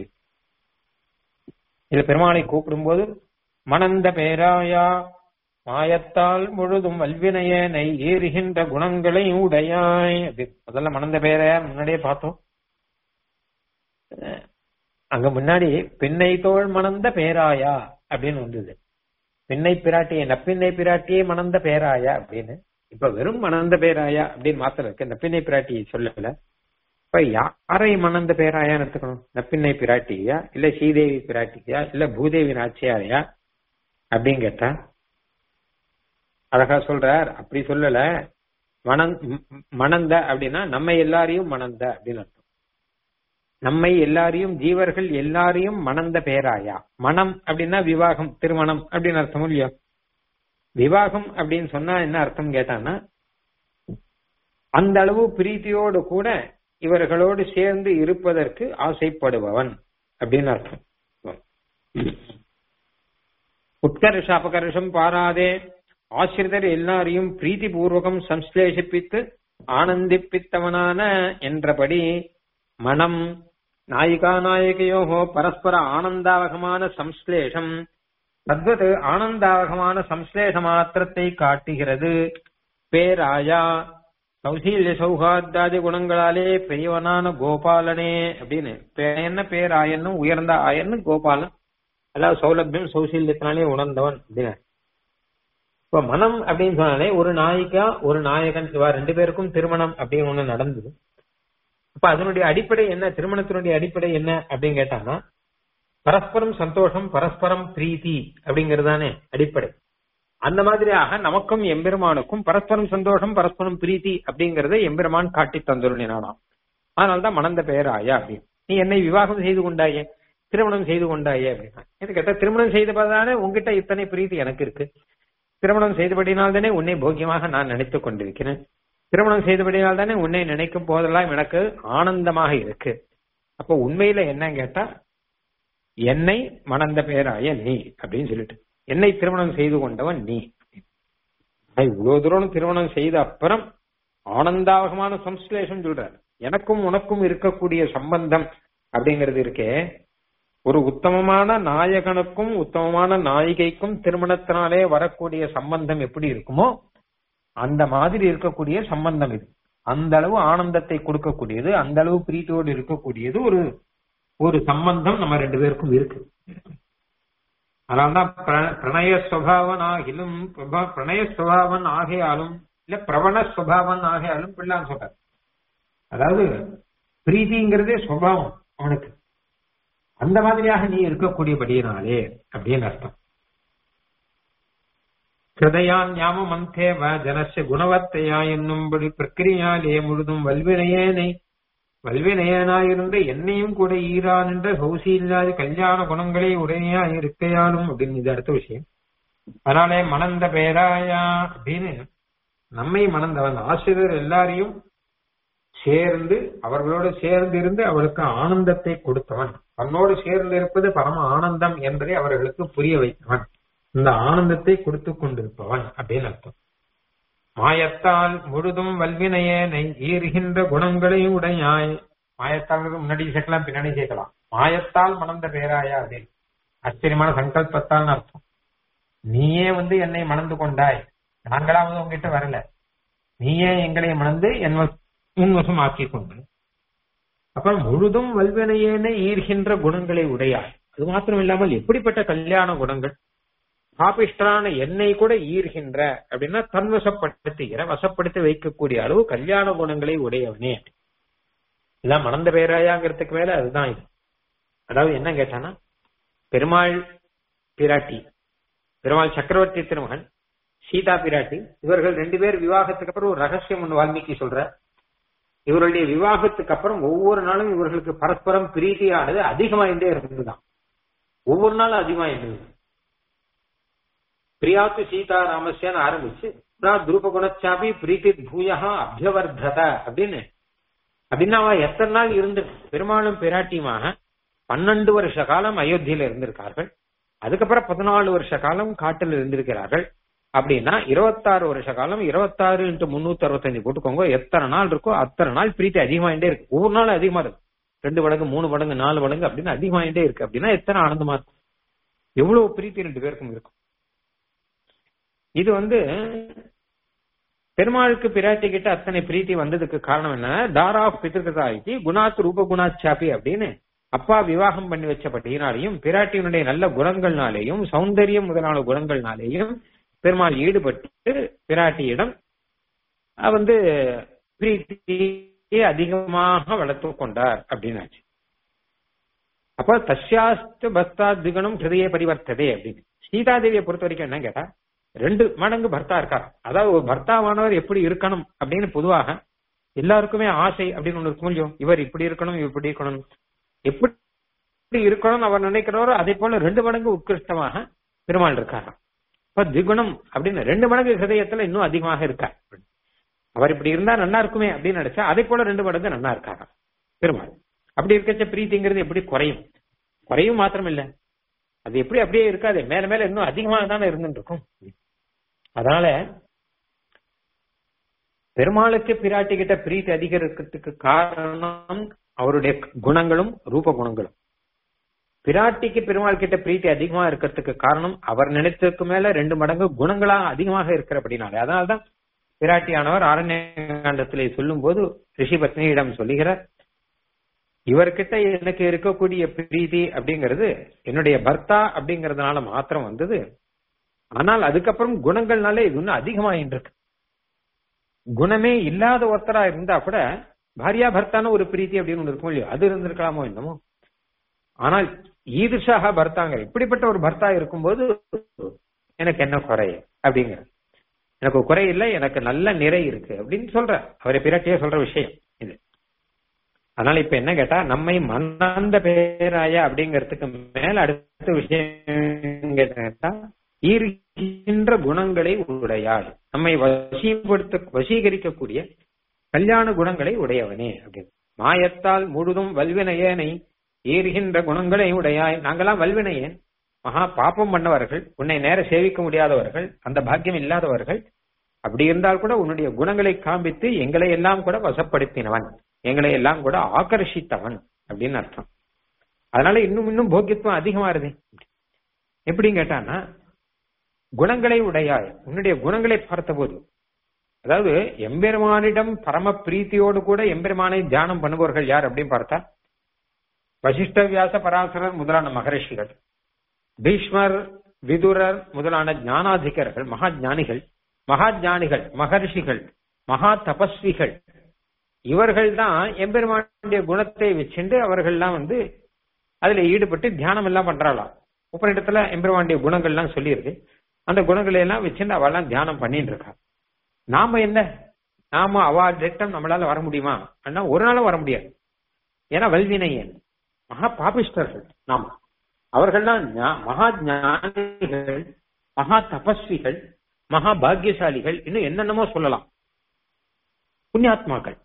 இதுல பெருமாளை கூப்பிடும்போது மணந்த பேராயா மாயத்தால் முழுதும் வல்வினையனை ஏறுகின்ற குணங்களை உடையாய் அப்படி முதல்ல மணந்த பேரையா முன்னாடியே பார்த்தோம் அஹ் அங்க முன்னாடி பெண்ணை தோள் மணந்த பேராயா அப்படின்னு வந்தது பெண்ணை பிராட்டியை நப்பிண்ணை பிராட்டியை மணந்த பேராயா அப்படின்னு இப்ப வெறும் மணந்த பேராயா அப்படின்னு மாத்திரம் இருக்கு நப்பிண்ணை பிராட்டியை சொல்லல இப்ப யாரை மணந்த பேராயான்னு எடுத்துக்கணும் நப்பிண்ணை பிராட்டியா இல்ல ஸ்ரீதேவி பிராட்டியா இல்ல பூதேவி நாச்சியாரையா அப்படின்னு கேட்டா அழகா சொல்றார் அப்படி சொல்லல மணந் ம், மணந்த அப்படின்னா நம்ம எல்லாரையும் மணந்த அப்படின்னு அர்த்தம் நம்மை எல்லாரையும் ஜீவர்கள் எல்லாரையும் மணந்த பேராயா மனம் அப்படின்னா விவாகம் திருமணம் அப்படின்னு அர்த்தம் இல்லையா விவாகம் அப்படின்னு சொன்னா என்ன அர்த்தம் கேட்டான்னா அந்த அளவு பிரீத்தியோடு கூட இவர்களோடு சேர்ந்து இருப்பதற்கு ஆசைப்படுபவன் அப்படின்னு அர்த்தம் உட்கர்ஷ அபகர்ஷம் பாராதே ஆசிரிதர் எல்லாரையும் பிரீத்தி பூர்வகம் சம்ஸ்லேஷிப்பித்து ஆனந்திப்பித்தவனான என்றபடி மனம் நாயிகா நாயகையோகோ பரஸ்பர ஆனந்தாவகமான சம்ஸ்லேஷம் தத்வத் ஆனந்தாவகமான சம்ஸ்லேஷ மாத்திரத்தை காட்டுகிறது பேராயா சௌசீல்ய சௌகார்த்தாதி குணங்களாலே பெரியவனான கோபாலனே அப்படின்னு பே- என்ன பேராயன்னு உயர்ந்த ஆயன்னு கோபாலன் அதாவது சௌலபியம் சௌசீல்யத்தினாலே உணர்ந்தவன் அப்படின்னு இப்ப மனம் அப்படின்னு சொன்னாலே ஒரு நாயிகா ஒரு நாயகன் இவா ரெண்டு பேருக்கும் திருமணம் அப்படின்னு ஒண்ணு நடந்தது அப்ப அதனுடைய அடிப்படை என்ன திருமணத்தினுடைய அடிப்படை என்ன அப்படின்னு கேட்டாங்கன்னா பரஸ்பரம் சந்தோஷம் பரஸ்பரம் பிரீத்தி அப்படிங்கறதுதானே அடிப்படை அந்த மாதிரியாக நமக்கும் எம்பெருமானுக்கும் பரஸ்பரம் சந்தோஷம் பரஸ்பரம் பிரீத்தி அப்படிங்கறத எம்பெருமான் காட்டி தந்துருனானாம் அதனால்தான் மணந்த பெயராயா அப்படின்னு நீ என்னை விவாகம் செய்து கொண்டாயே திருமணம் செய்து கொண்டாயே அப்படின்னா இது கேட்டா திருமணம் செய்தபதானே உங்ககிட்ட இத்தனை பிரீத்தி எனக்கு இருக்கு திருமணம் செய்தபடினால் தானே உன்னை போக்கியமாக நான் நினைத்துக் கொண்டிருக்கிறேன் திருமணம் செய்தபடினால் தானே உன்னை நினைக்கும் போதெல்லாம் எனக்கு ஆனந்தமாக இருக்கு அப்போ உண்மையில என்ன கேட்டா என்னை மணந்த பேராய நீ அப்படின்னு சொல்லிட்டு என்னை திருமணம் செய்து கொண்டவன் நீ நான் இவ்வளவு தூரம் திருமணம் செய்த அப்புறம் ஆனந்தாவகமான சம்ஸ்லேஷம் சொல்றாரு எனக்கும் உனக்கும் இருக்கக்கூடிய சம்பந்தம் அப்படிங்கிறது இருக்கே ஒரு உத்தமமான நாயகனுக்கும் உத்தமமான நாயிகைக்கும் திருமணத்தினாலே வரக்கூடிய சம்பந்தம் எப்படி இருக்குமோ அந்த மாதிரி இருக்கக்கூடிய சம்பந்தம் இது அந்த அளவு ஆனந்தத்தை கொடுக்கக்கூடியது அந்த அளவு பிரீத்தியோடு இருக்கக்கூடியது ஒரு ஒரு சம்பந்தம் நம்ம ரெண்டு பேருக்கும் இருக்கு அதனால்தான் பிர- பிரணய சுவாவன் ஆகிலும் பிரப- பிரணய சுவாவன் ஆகையாலும் இல்ல பிரவண சுவாவன் ஆகையாலும் பிள்ளான்னு சொல்றார் அதாவது பிரீத்திங்கிறதே சுபாவம் அவனுக்கு அந்த மாதிரியாக நீ இருக்கக்கூடியபடியினாலே அப்படின்னு அர்த்தம் ஹிருதயான் ஞாபம் அந்தேவ ஜனச குணவத்தையா என்னும்படி பிரக்கிரியாலே முழுதும் வல்வினையேனை வல்வினையனாயிருந்த என்னையும் கூட ஈரான் என்ற சௌசீல்லாதி கல்யாண குணங்களை உடையா இருக்கையாலும் அப்படின்னு இது அடுத்த விஷயம் அதனாலே மணந்த பேராயா அப்படின்னு நம்மை மணந்தவன் ஆசிரியர் எல்லாரையும் சேர்ந்து அவர்களோடு சேர்ந்து இருந்து அவளுக்கு ஆனந்தத்தை கொடுத்தவன் தன்னோடு சேர்ந்து இருப்பது பரம ஆனந்தம் என்பதை அவர்களுக்கு புரிய வைத்தவன் இந்த ஆனந்தத்தை கொடுத்து கொண்டிருப்பவன் அப்படின்னு அர்த்தம் மாயத்தால் முழுதும் வல்வினையனை ஈர்கின்ற குணங்களை உடையாய் மாயத்தால் முன்னாடி சேர்க்கலாம் பின்னாடி சேர்க்கலாம் மாயத்தால் மணந்த பேராயா அப்படின்னு ஆச்சரியமான சங்கல்பத்தால் அர்த்தம் நீயே வந்து என்னை மணந்து கொண்டாய் நாங்களா வந்து உங்ககிட்ட வரல நீயே எங்களை மணந்து என் வச- உன் வசம் ஆக்கி கொண்டு அப்ப முழுதும் வல்வினையேனை ஈர்கின்ற குணங்களை உடையாய் அது மாத்திரம் இல்லாமல் எப்படிப்பட்ட கல்யாண குணங்கள் பாபிஷ்டரான என்னை கூட ஈர்கின்ற அப்படின்னா தன்வசப்படுத்துகிற வசப்படுத்தி வைக்கக்கூடிய அளவு கல்யாண குணங்களை உடையவனே இதான் மணந்த பேராயாங்கிறதுக்கு மேல அதுதான் இது அதாவது என்ன கேட்டானா பெருமாள் பிராட்டி பெருமாள் சக்கரவர்த்தி திருமகன் சீதா பிராட்டி இவர்கள் ரெண்டு பேர் விவாகத்துக்கு அப்புறம் ஒரு ரகசியம் ஒன்று வால்மீகி சொல்ற இவருடைய விவாகத்துக்கு அப்புறம் ஒவ்வொரு நாளும் இவர்களுக்கு பரஸ்பரம் பிரீத்தியானது அதிகமாயிட்டே இருந்ததுதான் ஒவ்வொரு நாளும் அதிகமாயிருந்தது பிரியாத்து சீதா ராமஸ்யான்னு ஆரம்பிச்சு துருப குணச்சாபி பிரீத்தி பூயா அபியவர்தத அப்படின்னு அப்படின்னா அவ எத்தனை நாள் இருந்து பெருமாளும் பிராட்டியுமாக பன்னெண்டு வருஷ காலம் அயோத்தியில இருந்திருக்கார்கள் அதுக்கப்புறம் பதினாலு வருஷ காலம் காட்டில் இருந்திருக்கிறார்கள் அப்படின்னா இருபத்தாறு வருஷ காலம் இருபத்தாறு இன்ட்டு முன்னூத்தி அறுபத்தஞ்சு போட்டுக்கோங்க எத்தனை நாள் இருக்கோ அத்தனை நாள் பிரீத்தி அதிகமாயிட்டே இருக்கு ஒவ்வொரு நாள் அதிகமா இருக்கு ரெண்டு மடங்கு மூணு மடங்கு நாலு மடங்கு அப்படின்னு அதிகமாயிட்டே இருக்கு அப்படின்னா எத்தனை ஆனந்தமா இருக்கும் எவ்வளவு பிரீத்தி ரெண்டு பேருக்கும் இருக்கும் இது வந்து பெருமாளுக்கு பிராட்டி கிட்ட அத்தனை பிரீத்தி வந்ததுக்கு காரணம் என்ன தாரா பித்திருக்கதாய்க்கு குணாத் ரூப குணாச்சாப்பி அப்படின்னு அப்பா விவாகம் பண்ணி வச்சப்பட்டினாலையும் பிராட்டியினுடைய நல்ல குணங்கள்னாலேயும் சௌந்தரியம் முதலான குணங்கள்னாலேயும் பெருமாள் ஈடுபட்டு பிராட்டியிடம் வந்து பிரீத்தியை அதிகமாக வளர்த்து கொண்டார் அப்படின்னாச்சு அப்ப தஸ்யாஸ்து பஸ்தா திகனும் ஹிருதய பரிவர்த்ததே அப்படின்னு சீதாதேவியை பொறுத்த வரைக்கும் என்ன கேட்டா ரெண்டு மடங்கு பர்த்தா இருக்கார் அதாவது ஒரு பர்த்தாவானவர் எப்படி இருக்கணும் அப்படின்னு பொதுவாக எல்லாருக்குமே ஆசை அப்படின்னு ஒண்ணு இருக்கும் இல்லையோ இவர் இப்படி இருக்கணும் இவர் இப்படி இருக்கணும் எப்படி இருக்கணும் அவர் நினைக்கிறவரோ அதே போல ரெண்டு மடங்கு உத்கிருஷ்டமாக பெருமாள் இருக்காராம் இப்ப திகுணம் அப்படின்னு ரெண்டு மடங்கு ஹிருதயத்துல இன்னும் அதிகமாக இருக்கார் அவர் இப்படி இருந்தா நல்லா இருக்குமே அப்படின்னு நினைச்சா அதே போல ரெண்டு மடங்கு நல்லா இருக்காராம் பெருமாள் அப்படி இருக்கச்ச பிரீத்திங்கிறது எப்படி குறையும் குறையும் மாத்திரம் இல்ல அது எப்படி அப்படியே இருக்காது மேல மேல இன்னும் அதிகமாக தானே இருந்துட்டு இருக்கும் அதனால பெருமாளுக்கு பிராட்டி கிட்ட பிரீத்தி அதிகரிக்கிறதுக்கு காரணம் அவருடைய குணங்களும் ரூப குணங்களும் பிராட்டிக்கு பெருமாள் கிட்ட பிரீத்தி அதிகமா இருக்கிறதுக்கு காரணம் அவர் நினைத்ததுக்கு மேல ரெண்டு மடங்கு குணங்களா அதிகமாக இருக்கிறபடினாலே அதனால்தான் பிராட்டியானவர் ஆரண்ய காண்டத்திலே சொல்லும் போது ரிஷி பத்னியிடம் சொல்லுகிறார் இவர்கிட்ட எனக்கு இருக்கக்கூடிய பிரீதி அப்படிங்கிறது என்னுடைய பர்த்தா அப்படிங்கறதுனால மாத்திரம் வந்தது ஆனால் அதுக்கப்புறம் குணங்கள்னாலே இது இன்னும் அதிகமாயின்னு இருக்கு குணமே இல்லாத ஒருத்தரா இருந்தா கூட பாரியா பர்த்தான ஒரு பிரீத்தி அப்படின்னு ஒன்று இருக்கும் இல்லையோ அது இருந்திருக்கலாமோ என்னமோ ஆனால் ஈதுஷாக பர்த்தாங்க இப்படிப்பட்ட ஒரு பர்த்தா இருக்கும்போது எனக்கு என்ன குறை அப்படிங்கிற எனக்கு குறை இல்லை எனக்கு நல்ல நிறை இருக்கு அப்படின்னு சொல்ற அவரை பிராட்டியே சொல்ற விஷயம் இது அதனால இப்ப என்ன கேட்டா நம்மை மன்னாந்த பேராய அப்படிங்கறதுக்கு மேல அடுத்த விஷயம் கேட்டா ஈர்க்கின்ற குணங்களை உடையாள் நம்மை வசீப்படுத்த வசீகரிக்கக்கூடிய கல்யாண குணங்களை உடையவனே அப்படின்னு மாயத்தால் முழுதும் வல்வினையனை ஈர்கின்ற குணங்களை உடையாய் நாங்கெல்லாம் வல்வினையேன் மகா பாப்பம் பண்ணவர்கள் உன்னை நேர சேவிக்க முடியாதவர்கள் அந்த பாக்கியம் இல்லாதவர்கள் அப்படி இருந்தால் கூட உன்னுடைய குணங்களை காண்பித்து எங்களை எல்லாம் கூட வசப்படுத்தினவன் எங்களை எல்லாம் கூட ஆக்கர்ஷித்தவன் அப்படின்னு அர்த்தம் அதனால இன்னும் இன்னும் போக்கியத்துவம் அதிகமா இருது எப்படின்னு கேட்டான்னா குணங்களை உடையாய் உன்னுடைய குணங்களை பார்த்த போது அதாவது எம்பெருமானிடம் பரம பிரீத்தியோடு கூட எம்பெருமானை தியானம் பண்ணுபவர்கள் யார் அப்படின்னு பார்த்தா வசிஷ்ட வியாச பராசரர் முதலான மகரிஷிகள் பீஷ்மர் விதுரர் முதலான ஞானாதிகர்கள் மகா ஞானிகள் மகா ஞானிகள் மகர்ஷிகள் மகா தபஸ்விகள் இவர்கள் தான் எம்பெருமானுடைய குணத்தை வச்சுண்டு அவர்கள்லாம் வந்து அதுல ஈடுபட்டு தியானம் எல்லாம் பண்றாளாம் உப்பரிடத்துல எம்பெருமானுடைய குணங்கள் எல்லாம் சொல்லியிருக்கு அந்த குணங்களை எல்லாம் வச்சுட்டு அவெல்லாம் தியானம் பண்ணிட்டு இருக்கா நாம என்ன நாம அவா திட்டம் நம்மளால வர முடியுமா அண்ணா ஒரு நாளும் வர முடியாது ஏன்னா வல்வினையன் மகா பாபிஷ்டர்கள் நாம அவர்கள்லாம் மகா ஞானிகள் மகா தபஸ்விகள் மகா பாக்கியசாலிகள் இன்னும் என்னென்னமோ சொல்லலாம் புண்ணியாத்மாக்கள்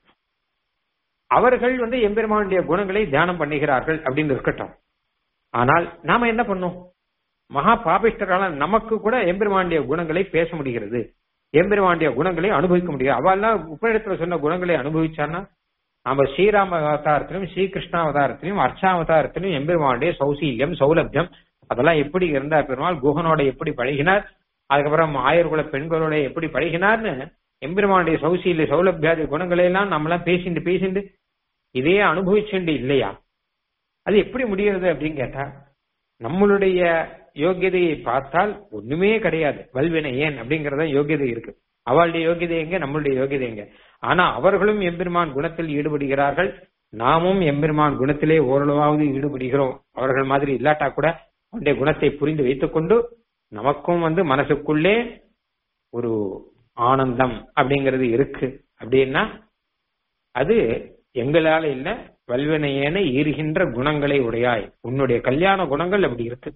அவர்கள் வந்து எம்பெருமானுடைய குணங்களை தியானம் பண்ணுகிறார்கள் அப்படின்னு இருக்கட்டும் ஆனால் நாம என்ன பண்ணோம் மகா பாபிஷ்டரால நமக்கு கூட எம்பெருமானுடைய குணங்களை பேச முடிகிறது எம்பெருமானுடைய குணங்களை அனுபவிக்க முடியும் அவெல்லாம் உபநிடத்துல சொன்ன குணங்களை அனுபவிச்சான்னா நம்ம ஸ்ரீராம அவதாரத்திலும் ஸ்ரீகிருஷ்ண அவதாரத்திலும் அர்ச்சாவதாரத்திலும் எம்பெருமானுடைய சௌசீல்யம் சௌலபியம் அதெல்லாம் எப்படி இருந்தார் பெருமாள் குஹனோட எப்படி பழகினார் அதுக்கப்புறம் ஆயர்குல பெண்களோட எப்படி பழகினார்னு எம்பெருமானுடைய சௌசீல்ய சௌலபியாதி குணங்களை எல்லாம் நம்மளாம் பேசிண்டு பேசிண்டு இதே அனுபவிச்சுண்டு இல்லையா அது எப்படி முடிகிறது அப்படின்னு கேட்டா நம்மளுடைய யோகியதையை பார்த்தால் ஒண்ணுமே கிடையாது வல்வினை ஏன் அப்படிங்கறத யோகியதை இருக்கு அவளுடைய யோகியதை எங்க நம்மளுடைய யோகியதை எங்க ஆனா அவர்களும் எம்பெருமான் குணத்தில் ஈடுபடுகிறார்கள் நாமும் எம்பெருமான் குணத்திலே ஓரளவாவது ஈடுபடுகிறோம் அவர்கள் மாதிரி இல்லாட்டா கூட அவனுடைய குணத்தை புரிந்து வைத்துக் கொண்டு நமக்கும் வந்து மனசுக்குள்ளே ஒரு ஆனந்தம் அப்படிங்கிறது இருக்கு அப்படின்னா அது எங்களால இல்ல வல்வினையேன ஈர்கின்ற குணங்களை உடையாய் உன்னுடைய கல்யாண குணங்கள் அப்படி இருக்கு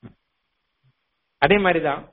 அதே மாதிரிதான்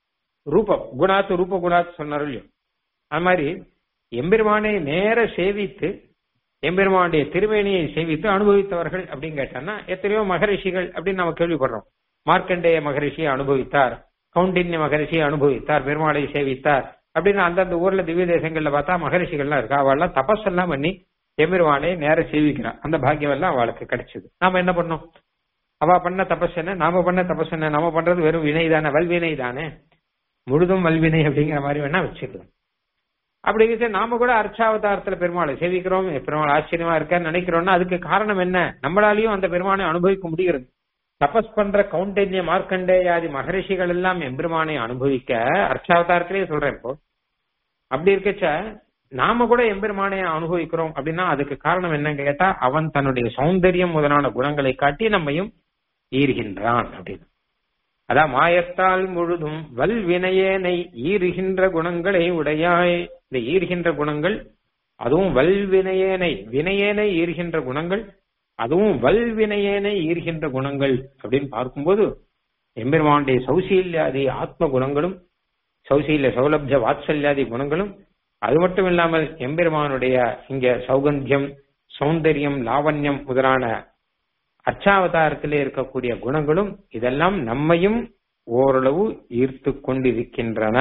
ரூபம் குணாத்து ரூப குணாத்து சொன்னார் இல்லையோ அது மாதிரி எம்பெருமானை நேர சேவித்து எம்பெருமானுடைய திருவேணியை சேவித்து அனுபவித்தவர்கள் அப்படின்னு கேட்டான்னா எத்தனையோ மகரிஷிகள் அப்படின்னு நம்ம கேள்விப்படுறோம் மார்க்கண்டேய மகரிஷியை அனுபவித்தார் கவுண்டின்ய மகரிஷியை அனுபவித்தார் பெருமாளை சேவித்தார் அப்படின்னு அந்தந்த ஊர்ல திவ்ய தேசங்கள்ல பார்த்தா மகரிஷிகள்லாம் இருக்கா அவள்லாம் தபஸ் எல்லாம் பண்ணி எம்பெருமானை நேர சேவிக்கிறான் அந்த பாக்கியம் எல்லாம் அவளுக்கு கிடைச்சது நாம என்ன பண்ணோம் அவ பண்ண தபஸ் என்ன நாம பண்ண தபஸ் என்ன நாம பண்றது வெறும் வினை தானே வல்வினை தானே முழுதும் வல்வினை அப்படிங்கிற மாதிரி வேணா வச்சுக்கலாம் அப்படி இருக்க நாம கூட அர்ச்சாவதாரத்துல பெருமாளை சேவிக்கிறோம் பெருமாள் ஆச்சரியமா இருக்கான்னு நினைக்கிறோம்னா அதுக்கு காரணம் என்ன நம்மளாலையும் அந்த பெருமானை அனுபவிக்க முடிகிறது தபஸ் பண்ற கவுண்டன்ய மார்க்கண்டேயாதி மகரிஷிகள் எல்லாம் எம்பெருமானை அனுபவிக்க அர்ச்சாவதாரத்திலேயே சொல்றேன் இப்போ அப்படி இருக்கச்ச நாம கூட எம்பெருமானை அனுபவிக்கிறோம் அப்படின்னா அதுக்கு காரணம் என்னன்னு கேட்டா அவன் தன்னுடைய சௌந்தரியம் முதலான குணங்களை காட்டி நம்மையும் ஈர்கின்றான் அப்படின்னு அதான் மாயத்தால் முழுதும் வல் வினையேனை ஈறுகின்ற குணங்களை உடையாய் இந்த ஈர்கின்ற குணங்கள் அதுவும் வல் வினையேனை வினையேனை ஈர்கின்ற குணங்கள் அதுவும் வல் வினையேனை ஈர்கின்ற குணங்கள் அப்படின்னு பார்க்கும்போது எம்பெருமானுடைய சௌசீல்யாதி ஆத்ம குணங்களும் சௌசீல்ய சௌலபிய வாத்சல்யாதி குணங்களும் அது மட்டும் இல்லாமல் எம்பெருமானுடைய இங்க சௌகந்தியம் சௌந்தரியம் லாவண்யம் முதலான அச்சாவதாரத்திலே இருக்கக்கூடிய குணங்களும் இதெல்லாம் நம்மையும் ஓரளவு ஈர்த்து கொண்டிருக்கின்றன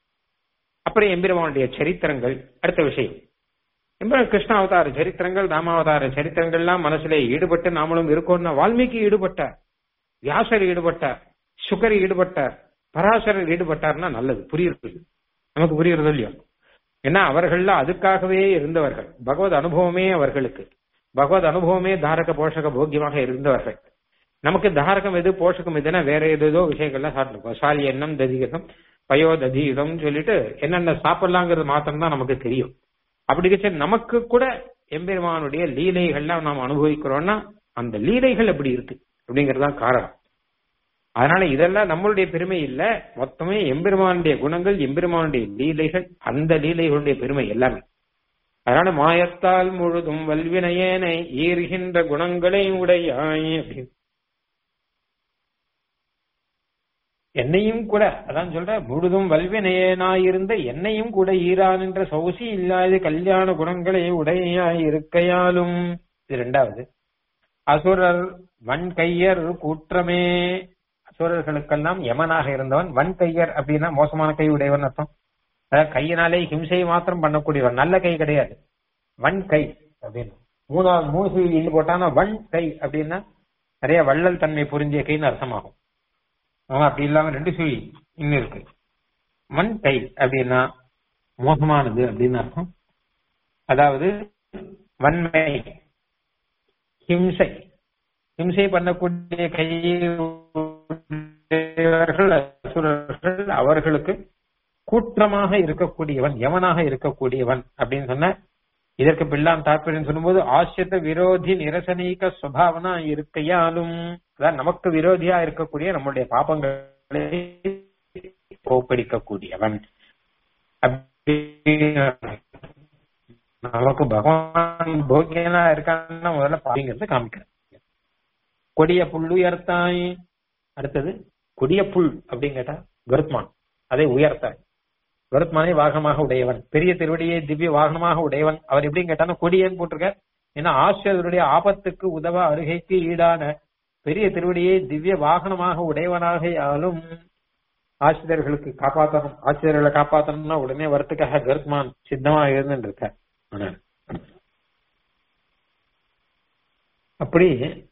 அப்புறம் எம்பெருமானுடைய சரித்திரங்கள் அடுத்த விஷயம் எம்பெருமான் கிருஷ்ணாவதார சரித்திரங்கள் ராமாவதார சரித்திரங்கள்லாம் மனசுல ஈடுபட்டு நாமளும் இருக்கோம்னா வால்மீகி ஈடுபட்டார் வியாசர் ஈடுபட்டார் சுகர் ஈடுபட்டார் பராசரர் ஈடுபட்டார்னா நல்லது புரியுறது நமக்கு புரியுறது இல்லையோ ஏன்னா அவர்கள்ல அதுக்காகவே இருந்தவர்கள் பகவத் அனுபவமே அவர்களுக்கு பகவத் அனுபவமே தாரக போஷக போக்கியமாக இருந்தவர்கள் நமக்கு தாரகம் எது போஷகம் எதுனா வேற ஏதோ விஷயங்கள்லாம் சாப்பிட்டுருக்கோம் சாலி எண்ணம் ததிகதம் பயோ ததீதம் சொல்லிட்டு என்னென்ன சாப்பிடலாங்கிறது மாத்திரம் தான் நமக்கு தெரியும் அப்படி இருக்க நமக்கு கூட எம்பெருமானுடைய லீலைகள்லாம் நாம் அனுபவிக்கிறோம்னா அந்த லீலைகள் அப்படி இருக்கு அப்படிங்கறதுதான் காரணம் அதனால இதெல்லாம் நம்மளுடைய பெருமை இல்ல மொத்தமே எம்பெருமானுடைய குணங்கள் எம்பெருமானுடைய லீலைகள் அந்த லீலைகளுடைய பெருமை எல்லாமே அதனால மாயத்தால் முழுதும் வல்வினையேனை ஈர்கின்ற குணங்களை உடையாய் அப்படின்னு என்னையும் கூட அதான் சொல்ற முழுதும் வல்வினையனாயிருந்த என்னையும் கூட ஈரான் என்ற சௌசி இல்லாத கல்யாண குணங்களை உடையாய் இருக்கையாலும் இது ரெண்டாவது அசுரர் வன் கையர் கூற்றமே அசுரர்களுக்கெல்லாம் யமனாக இருந்தவன் வன் கையர் அப்படின்னா மோசமான கை உடையவன் அர்த்தம் அதாவது கையினாலே ஹிம்சையை மாத்திரம் பண்ணக்கூடியவன் நல்ல கை கிடையாது வன் கை அப்படின்னு மூணாவது மூணு சுழி இன்னு போட்டானா வன் கை அப்படின்னா நிறைய வள்ளல் தன்மை புரிஞ்சிய கைன்னு அர்த்தமாகும் ஆமா அப்படி இல்லாம ரெண்டு சுழி இன்னும் இருக்கு மண் கை அப்படின்னா மோசமானது அப்படின்னு அர்த்தம் அதாவது வன்மை ஹிம்சை ஹிம்சை பண்ணக்கூடிய கையவர்கள் அசுரர்கள் அவர்களுக்கு கூற்றமாக இருக்கக்கூடியவன் எவனாக இருக்கக்கூடியவன் அப்படின்னு சொன்ன இதற்கு பிள்ளான் தாற்பயம் சொல்லும்போது ஆசியத்த விரோதி நிரசனீக சுவாவனா இருக்கையாலும் அதான் நமக்கு விரோதியா இருக்கக்கூடிய நம்முடைய பாப்பங்களை போக்கடிக்கக்கூடியவன் நமக்கு பகவான் போக்கியனா இருக்கான்னு முதல்ல பாருங்கிறது காமிக்கிறேன் கொடிய புல்லுயர்த்தாய் அடுத்தது கொடிய புல் அப்படின்னு கேட்டா கருத்மான் அதை உயர்த்தாய் கருத்மானை வாகனமாக உடையவன் பெரிய திருவடியை திவ்ய வாகனமாக உடையவன் அவர் எப்படின்னு கேட்டானா கொடியன்னு போட்டிருக்க ஏன்னா ஆசிரியருடைய ஆபத்துக்கு உதவ அருகைக்கு ஈடான பெரிய திருவடியை திவ்ய வாகனமாக உடையவனாக ஆளும் ஆசிரியர்களுக்கு காப்பாற்றணும் ஆசிரியர்களை காப்பாற்றணும்னா உடனே வரத்துக்காக கருத்மான் சித்தமா இருந்துட்டு இருக்க அப்படி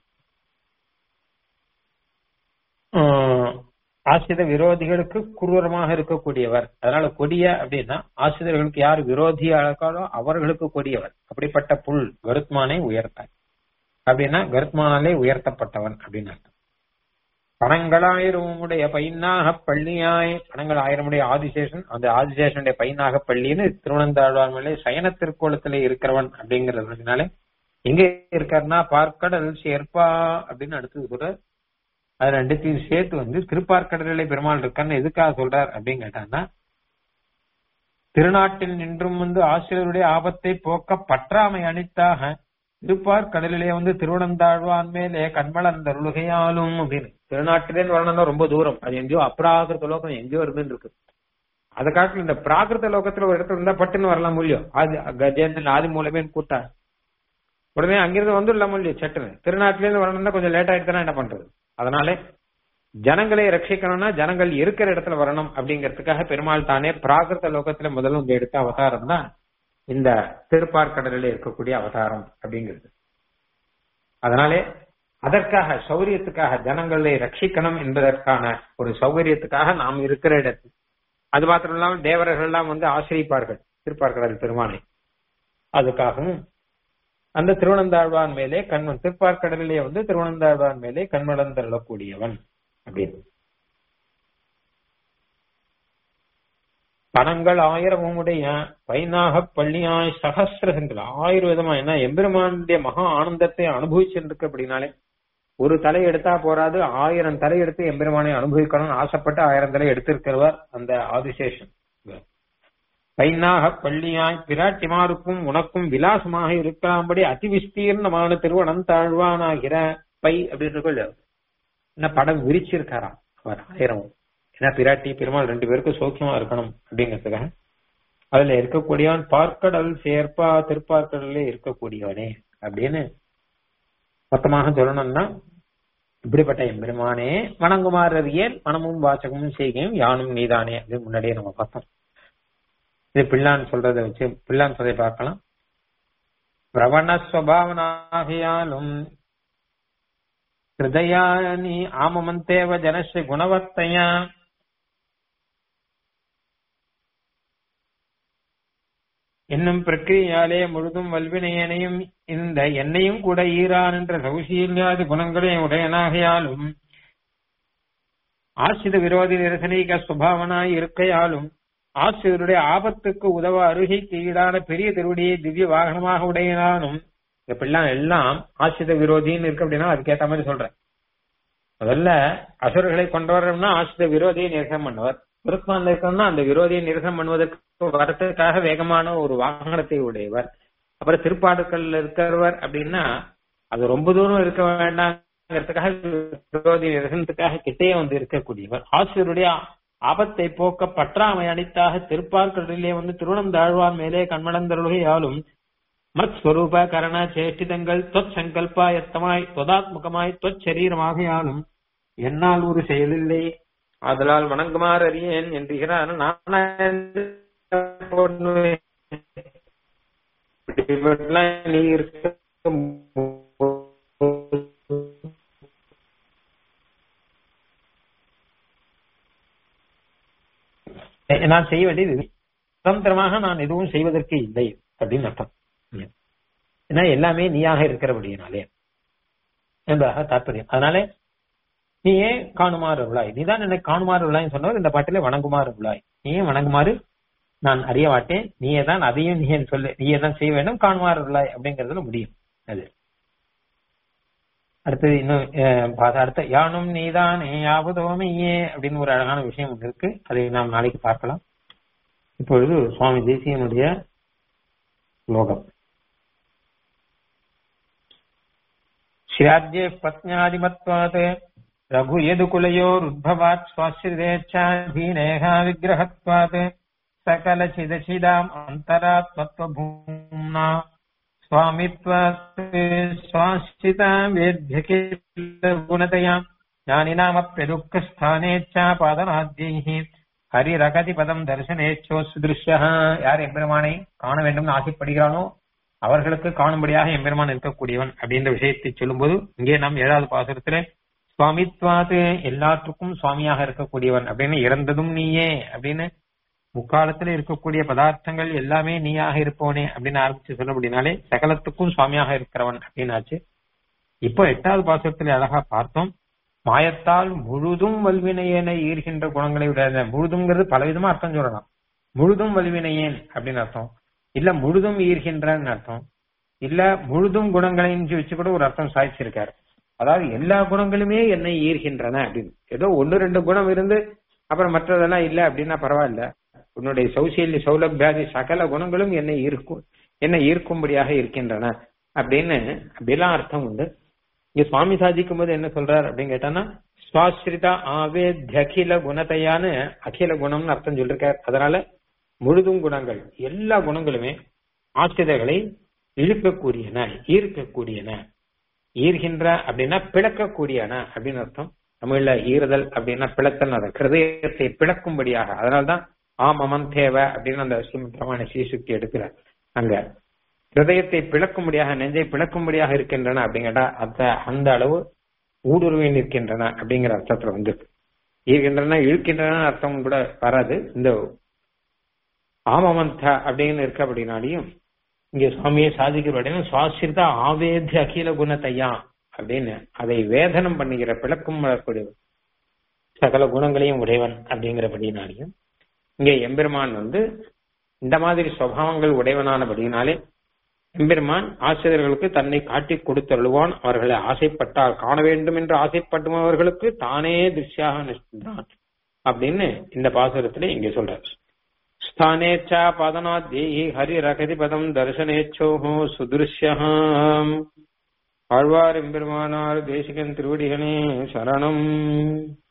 ஆசிரித விரோதிகளுக்கு குரூரமாக இருக்கக்கூடியவர் அதனால கொடிய அப்படின்னா ஆசிரியர்களுக்கு யார் விரோதியா இருக்காரோ அவர்களுக்கு கொடியவர் அப்படிப்பட்ட புல் கருத்மானை உயர்த்தார் அப்படின்னா கருத்மானாலே உயர்த்தப்பட்டவன் அப்படின்னு அர்த்தம் பணங்களாயிரம் உடைய பையனாக பள்ளியாய் பணங்கள் ஆயிரம் உடைய ஆதிசேஷன் அந்த ஆதிசேஷனுடைய பையனாக பள்ளின்னு திருவனந்தாழ்வார் மேலே சயன திருக்கோலத்திலே இருக்கிறவன் அப்படிங்கறதுனால எங்க இருக்காருன்னா பார்க்கடல் சேர்ப்பா அப்படின்னு அடுத்தது சொல்ற அது ரெண்டுத்தையும் சேர்த்து வந்து திருப்பார்க்கடலை பெருமாள் இருக்கான்னு எதுக்காக சொல்றார் அப்படின்னு கேட்டான்னா திருநாட்டில் நின்றும் வந்து ஆசிரியருடைய ஆபத்தை போக்க பற்றாமை அளித்தாக திருப்பார் கடலிலே வந்து திருவனந்தாழ்வான் மேலே கண்மலர்ந்தருளுகையாலும் அப்படின்னு திருநாட்டிலே வரணும்னா ரொம்ப தூரம் அது எங்கேயோ அப்ராகிருத லோகம் எங்கேயோ இருந்துன்னு இருக்கு அதை காட்டிலும் இந்த பிராகிருத லோகத்துல ஒரு இடத்துல இருந்தா பட்டுன்னு வரலாம் முடியும் ஆதி கஜேந்திரன் ஆதி மூலமே கூட்டா உடனே அங்கிருந்து வந்துடலாம் முடியும் சட்டுன்னு திருநாட்டில இருந்து வரணும்னா கொஞ்சம் லேட் ஆயிடுச்சுன்னா என்ன பண்றது அதனால ஜனங்களை ரட்சிக்கணும்னா ஜனங்கள் இருக்கிற இடத்துல வரணும் அப்படிங்கிறதுக்காக பெருமாள் தானே பிராகிருத லோகத்துல முதல்ல வந்து எடுத்த அவதாரம் தான் இந்த திருப்பார்கடலில் இருக்கக்கூடிய அவதாரம் அப்படிங்கிறது அதனாலே அதற்காக சௌரியத்துக்காக ஜனங்களை ரட்சிக்கணும் என்பதற்கான ஒரு சௌகரியத்துக்காக நாம் இருக்கிற இடத்தில் அது மாத்திரம் இல்லாமல் தேவர்கள் எல்லாம் வந்து ஆசிரிப்பார்கள் திருப்பார்கடல் பெருமானை அதுக்காகவும் அந்த திருவனந்தாழ்வான் மேலே கண்மன் திருப்பார்கடலிலே வந்து திருவனந்தாழ்வான் மேலே கண்மலர்ந்தள்ளக்கூடியவன் அப்படின்னு பணங்கள் ஆயிரமும் உடைய வைநாக பள்ளியாய் சகசிரங்கள் ஆயிரம் விதமா என்ன எம்பெருமானுடைய மகா ஆனந்தத்தை அனுபவிச்சிருக்கு அப்படின்னாலே ஒரு தலை எடுத்தா போறாது ஆயிரம் தலை எடுத்து எம்பெருமானை அனுபவிக்கணும்னு ஆசைப்பட்டு ஆயிரம் தலை எடுத்திருக்கிறவர் அந்த ஆதிசேஷன் பைனாக பள்ளியாய் பிராட்டிமாருக்கும் உனக்கும் விலாசமாக இருக்கலாம்படி அதிவிஸ்தீர்ணமான திருவனம் தாழ்வானாகிற பை அப்படின்னு என்ன படம் விரிச்சிருக்காராம் அவர் ஆயிரம் ஏன்னா பிராட்டி பெருமாள் ரெண்டு பேருக்கும் சௌக்கியமா இருக்கணும் அப்படிங்கிறதுக்காக அதுல இருக்கக்கூடியவன் பார்க்கடல் சேர்ப்பா திருப்பார்க்கடல்ல இருக்கக்கூடியவனே அப்படின்னு மொத்தமாக சொல்லணும்னா இப்படிப்பட்ட எம்பெருமானே வணங்குமாறியல் மனமும் வாசகமும் செய்கையும் யானும் நீதானே அப்படின்னு முன்னாடியே நம்ம பார்த்தோம் இது பிள்ளான் சொல்றதை வச்சு பிள்ளான் சொல்றதை பார்க்கலாம் பிரவணஸ்வபாவனாகியாலும் ஹிருதயானி ஆமமந்தேவ ஜனஸ்ரீ குணவர்த்தையா என்னும் பிரக்கிரியாலே முழுதும் வல்வினையனையும் இந்த என்னையும் கூட ஈரான் என்ற சௌசீல்யாதி குணங்களே உடையனாகையாலும் ஆசிரித விரோதி நிரசனீக சுபாவனாய் இருக்கையாலும் ஆசிரியருடைய ஆபத்துக்கு உதவ அருகைக்கு ஈடான பெரிய திருவடியை திவ்ய வாகனமாக உடையனானும் இப்படிலாம் எல்லாம் ஆசிரித விரோதின்னு இருக்கு அப்படின்னா அதுக்கேத்த மாதிரி சொல்றேன் முதல்ல அசுரர்களை கொண்டு வரணும்னா ஆசிரித விரோதியை நிரசனம் பண்ணுவார் குருத்மான்ல இருக்கணும்னா அந்த விரோதியை நிரசனம் பண்ணுவதற்கு வரத்துக்காக வேகமான ஒரு வாகனத்தை உடையவர் அப்புறம் திருப்பாடுக்கள்ல இருக்கிறவர் அப்படின்னா அது ரொம்ப தூரம் இருக்க வேண்டாங்கிறதுக்காக விரோதி நிரசனத்துக்காக கிட்டே வந்து இருக்கக்கூடியவர் ஆசிரியருடைய ஆபத்தை போக்க பற்றாமை அளித்தாக திருப்பார்கடலிலே வந்து திருவனம் தாழ்வான் மேலே கண்மணந்தருகையாலும் மத் ஸ்வரூப கரண சேஷ்டிதங்கள் தொத் சங்கல்பாயத்தமாய் தொதாத்முகமாய் தொத் சரீரமாகையாலும் என்னால் ஒரு செயலில்லை அதனால் வணங்குமாறு அறியேன் என்கிறார் நீ இருக்க நான் செய்ய வேண்டியது சுதந்திரமாக நான் எதுவும் செய்வதற்கு இல்லை அப்படின்னு அர்த்தம் ஏன்னா எல்லாமே நீயாக இருக்கிறபடியினாலே என்பதாக தாற்பயம் அதனால நீயே காணுமாறு உள்ளாய் நீதான் எனக்கு காணுமாறு உள்ளாய் சொன்னவர் இந்த பாட்டிலே வணங்குமாறு உள்ளாய் நீயே வணங்குமாறு நான் அறிய மாட்டேன் நீயே தான் அதையும் நீ சொல்லு நீயே தான் செய்ய வேண்டும் காணுமாறு உள்ளாய் அப்படிங்கறதுல முடியும் அது அடுத்தது இன்னும் அடுத்த யானும் நீதான் யாவதோமையே அப்படின்னு ஒரு அழகான விஷயம் ஒன்று இருக்கு அதை நாம் நாளைக்கு பார்க்கலாம் இப்பொழுது சுவாமி தேசியனுடைய லோகம் श्राद्ये पत्न्यादिमत्वात् रघु यदुकुलयोरुद्भवात् स्वाश्रितेच्छाधीनेह विग्रहत्वात् सकलचिदचिदाम् अन्तरात्मत्वभूम्ना स्वामित्वात् स्वाश्चिता वेद्यकिलगुणतया ज्ञानिनामप्यदुःखस्थानेच्छापादनाद्यैः ஹரிரகதிபதம் தரிசனேச்சோசுதிருஷ்யா யார் எம்பெருமானை காண வேண்டும் ஆசைப்படுகிறானோ அவர்களுக்கு காணும்படியாக எம்பெருமான் இருக்கக்கூடியவன் அப்படின்ற விஷயத்தை சொல்லும்போது இங்கே நாம் ஏழாவது பாசுரத்துல சுவாமித்வாது எல்லாற்றுக்கும் சுவாமியாக இருக்கக்கூடியவன் அப்படின்னு இறந்ததும் நீயே அப்படின்னு முக்காலத்துல இருக்கக்கூடிய பதார்த்தங்கள் எல்லாமே நீயாக இருப்பவனே அப்படின்னு ஆரம்பிச்சு சொல்ல அப்படின்னாலே சகலத்துக்கும் சுவாமியாக இருக்கிறவன் அப்படின்னாச்சு இப்போ எட்டாவது பாசுரத்துல அழகா பார்த்தோம் மாயத்தால் முழுதும் வல்வினையனை ஈர்கின்ற குணங்களை விட முழுதும்ங்கிறது பலவிதமா அர்த்தம் சொல்லலாம் முழுதும் வல்வினையேன் அப்படின்னு அர்த்தம் இல்ல முழுதும் ஈர்கின்றன்னு அர்த்தம் இல்ல முழுதும் குணங்களையும் வச்சு கூட ஒரு அர்த்தம் சாதிச்சிருக்காரு அதாவது எல்லா குணங்களுமே என்னை ஈர்கின்றன அப்படின்னு ஏதோ ஒன்னு ரெண்டு குணம் இருந்து அப்புறம் மற்றதெல்லாம் இல்ல அப்படின்னா பரவாயில்ல உன்னுடைய சௌசீல்ய சௌலபியாதி சகல குணங்களும் என்னை ஈர்க்கும் என்னை ஈர்க்கும்படியாக இருக்கின்றன அப்படின்னு அப்படிலாம் அர்த்தம் உண்டு இங்க சுவாமி சாதிக்கும் போது என்ன சொல்றார் அப்படின்னு கேட்டானா சுவாஸ்ரிதா ஆவேத்ய அகில குணத்தையான்னு அகில குணம்னு அர்த்தம் சொல்லிருக்கார் அதனால முழுதும் குணங்கள் எல்லா குணங்களுமே ஆசிரியர்களை இழுக்கக்கூடியன ஈர்க்கக்கூடியன ஈர்கின்ற அப்படின்னா பிளக்கக்கூடியன அப்படின்னு அர்த்தம் தமிழ்ல ஈறுதல் அப்படின்னா பிளத்தல் அதை ஹிருதயத்தை பிளக்கும்படியாக அதனால்தான் ஆமமன் தேவை அப்படின்னு அந்த பிரமாண சீசுக்தி எடுக்கிறார் அங்க ஹிருதயத்தை பிளக்கும்படியாக நெஞ்சை பிளக்கும்படியாக இருக்கின்றன அப்படிங்கடா அந்த அந்த அளவு ஊடுருவி நிற்கின்றன அப்படிங்கிற அர்த்தத்துல வந்து ஈர்க்கின்றன இழுக்கின்றன அர்த்தம் கூட வராது இந்த ஆமமந்த அப்படின்னு இருக்க அப்படின்னாலையும் இங்க சுவாமியை சாதிக்கிற அப்படின்னா சுவாசிரித ஆவேத்திய அகில குணத்தையா அப்படின்னு அதை வேதனம் பண்ணுகிற பிளக்கும் வரக்கூடிய சகல குணங்களையும் உடையவன் அப்படிங்கிறபடினாலையும் இங்கே எம்பெருமான் வந்து இந்த மாதிரி சுவாவங்கள் உடையவனானபடினாலே எம்பெருமான் ஆசிரியர்களுக்கு தன்னை காட்டி கொடுத்தருள்வான் அவர்களை ஆசைப்பட்டால் காண வேண்டும் என்று ஆசைப்படுபவர்களுக்கு தானே திருஷ்யாக நிற்கின்றான் அப்படின்னு இந்த பாசுரத்துல இங்க சொல்றார் ஸ்தானேச்சா பதனாத்தேயி ஹரிரகதி பதம் தர்சனேச்சோஹோ சுதிருஷ்யம் ஆழ்வார் எம்பெருமானார் தேசிகன் திருவடிகளே சரணம்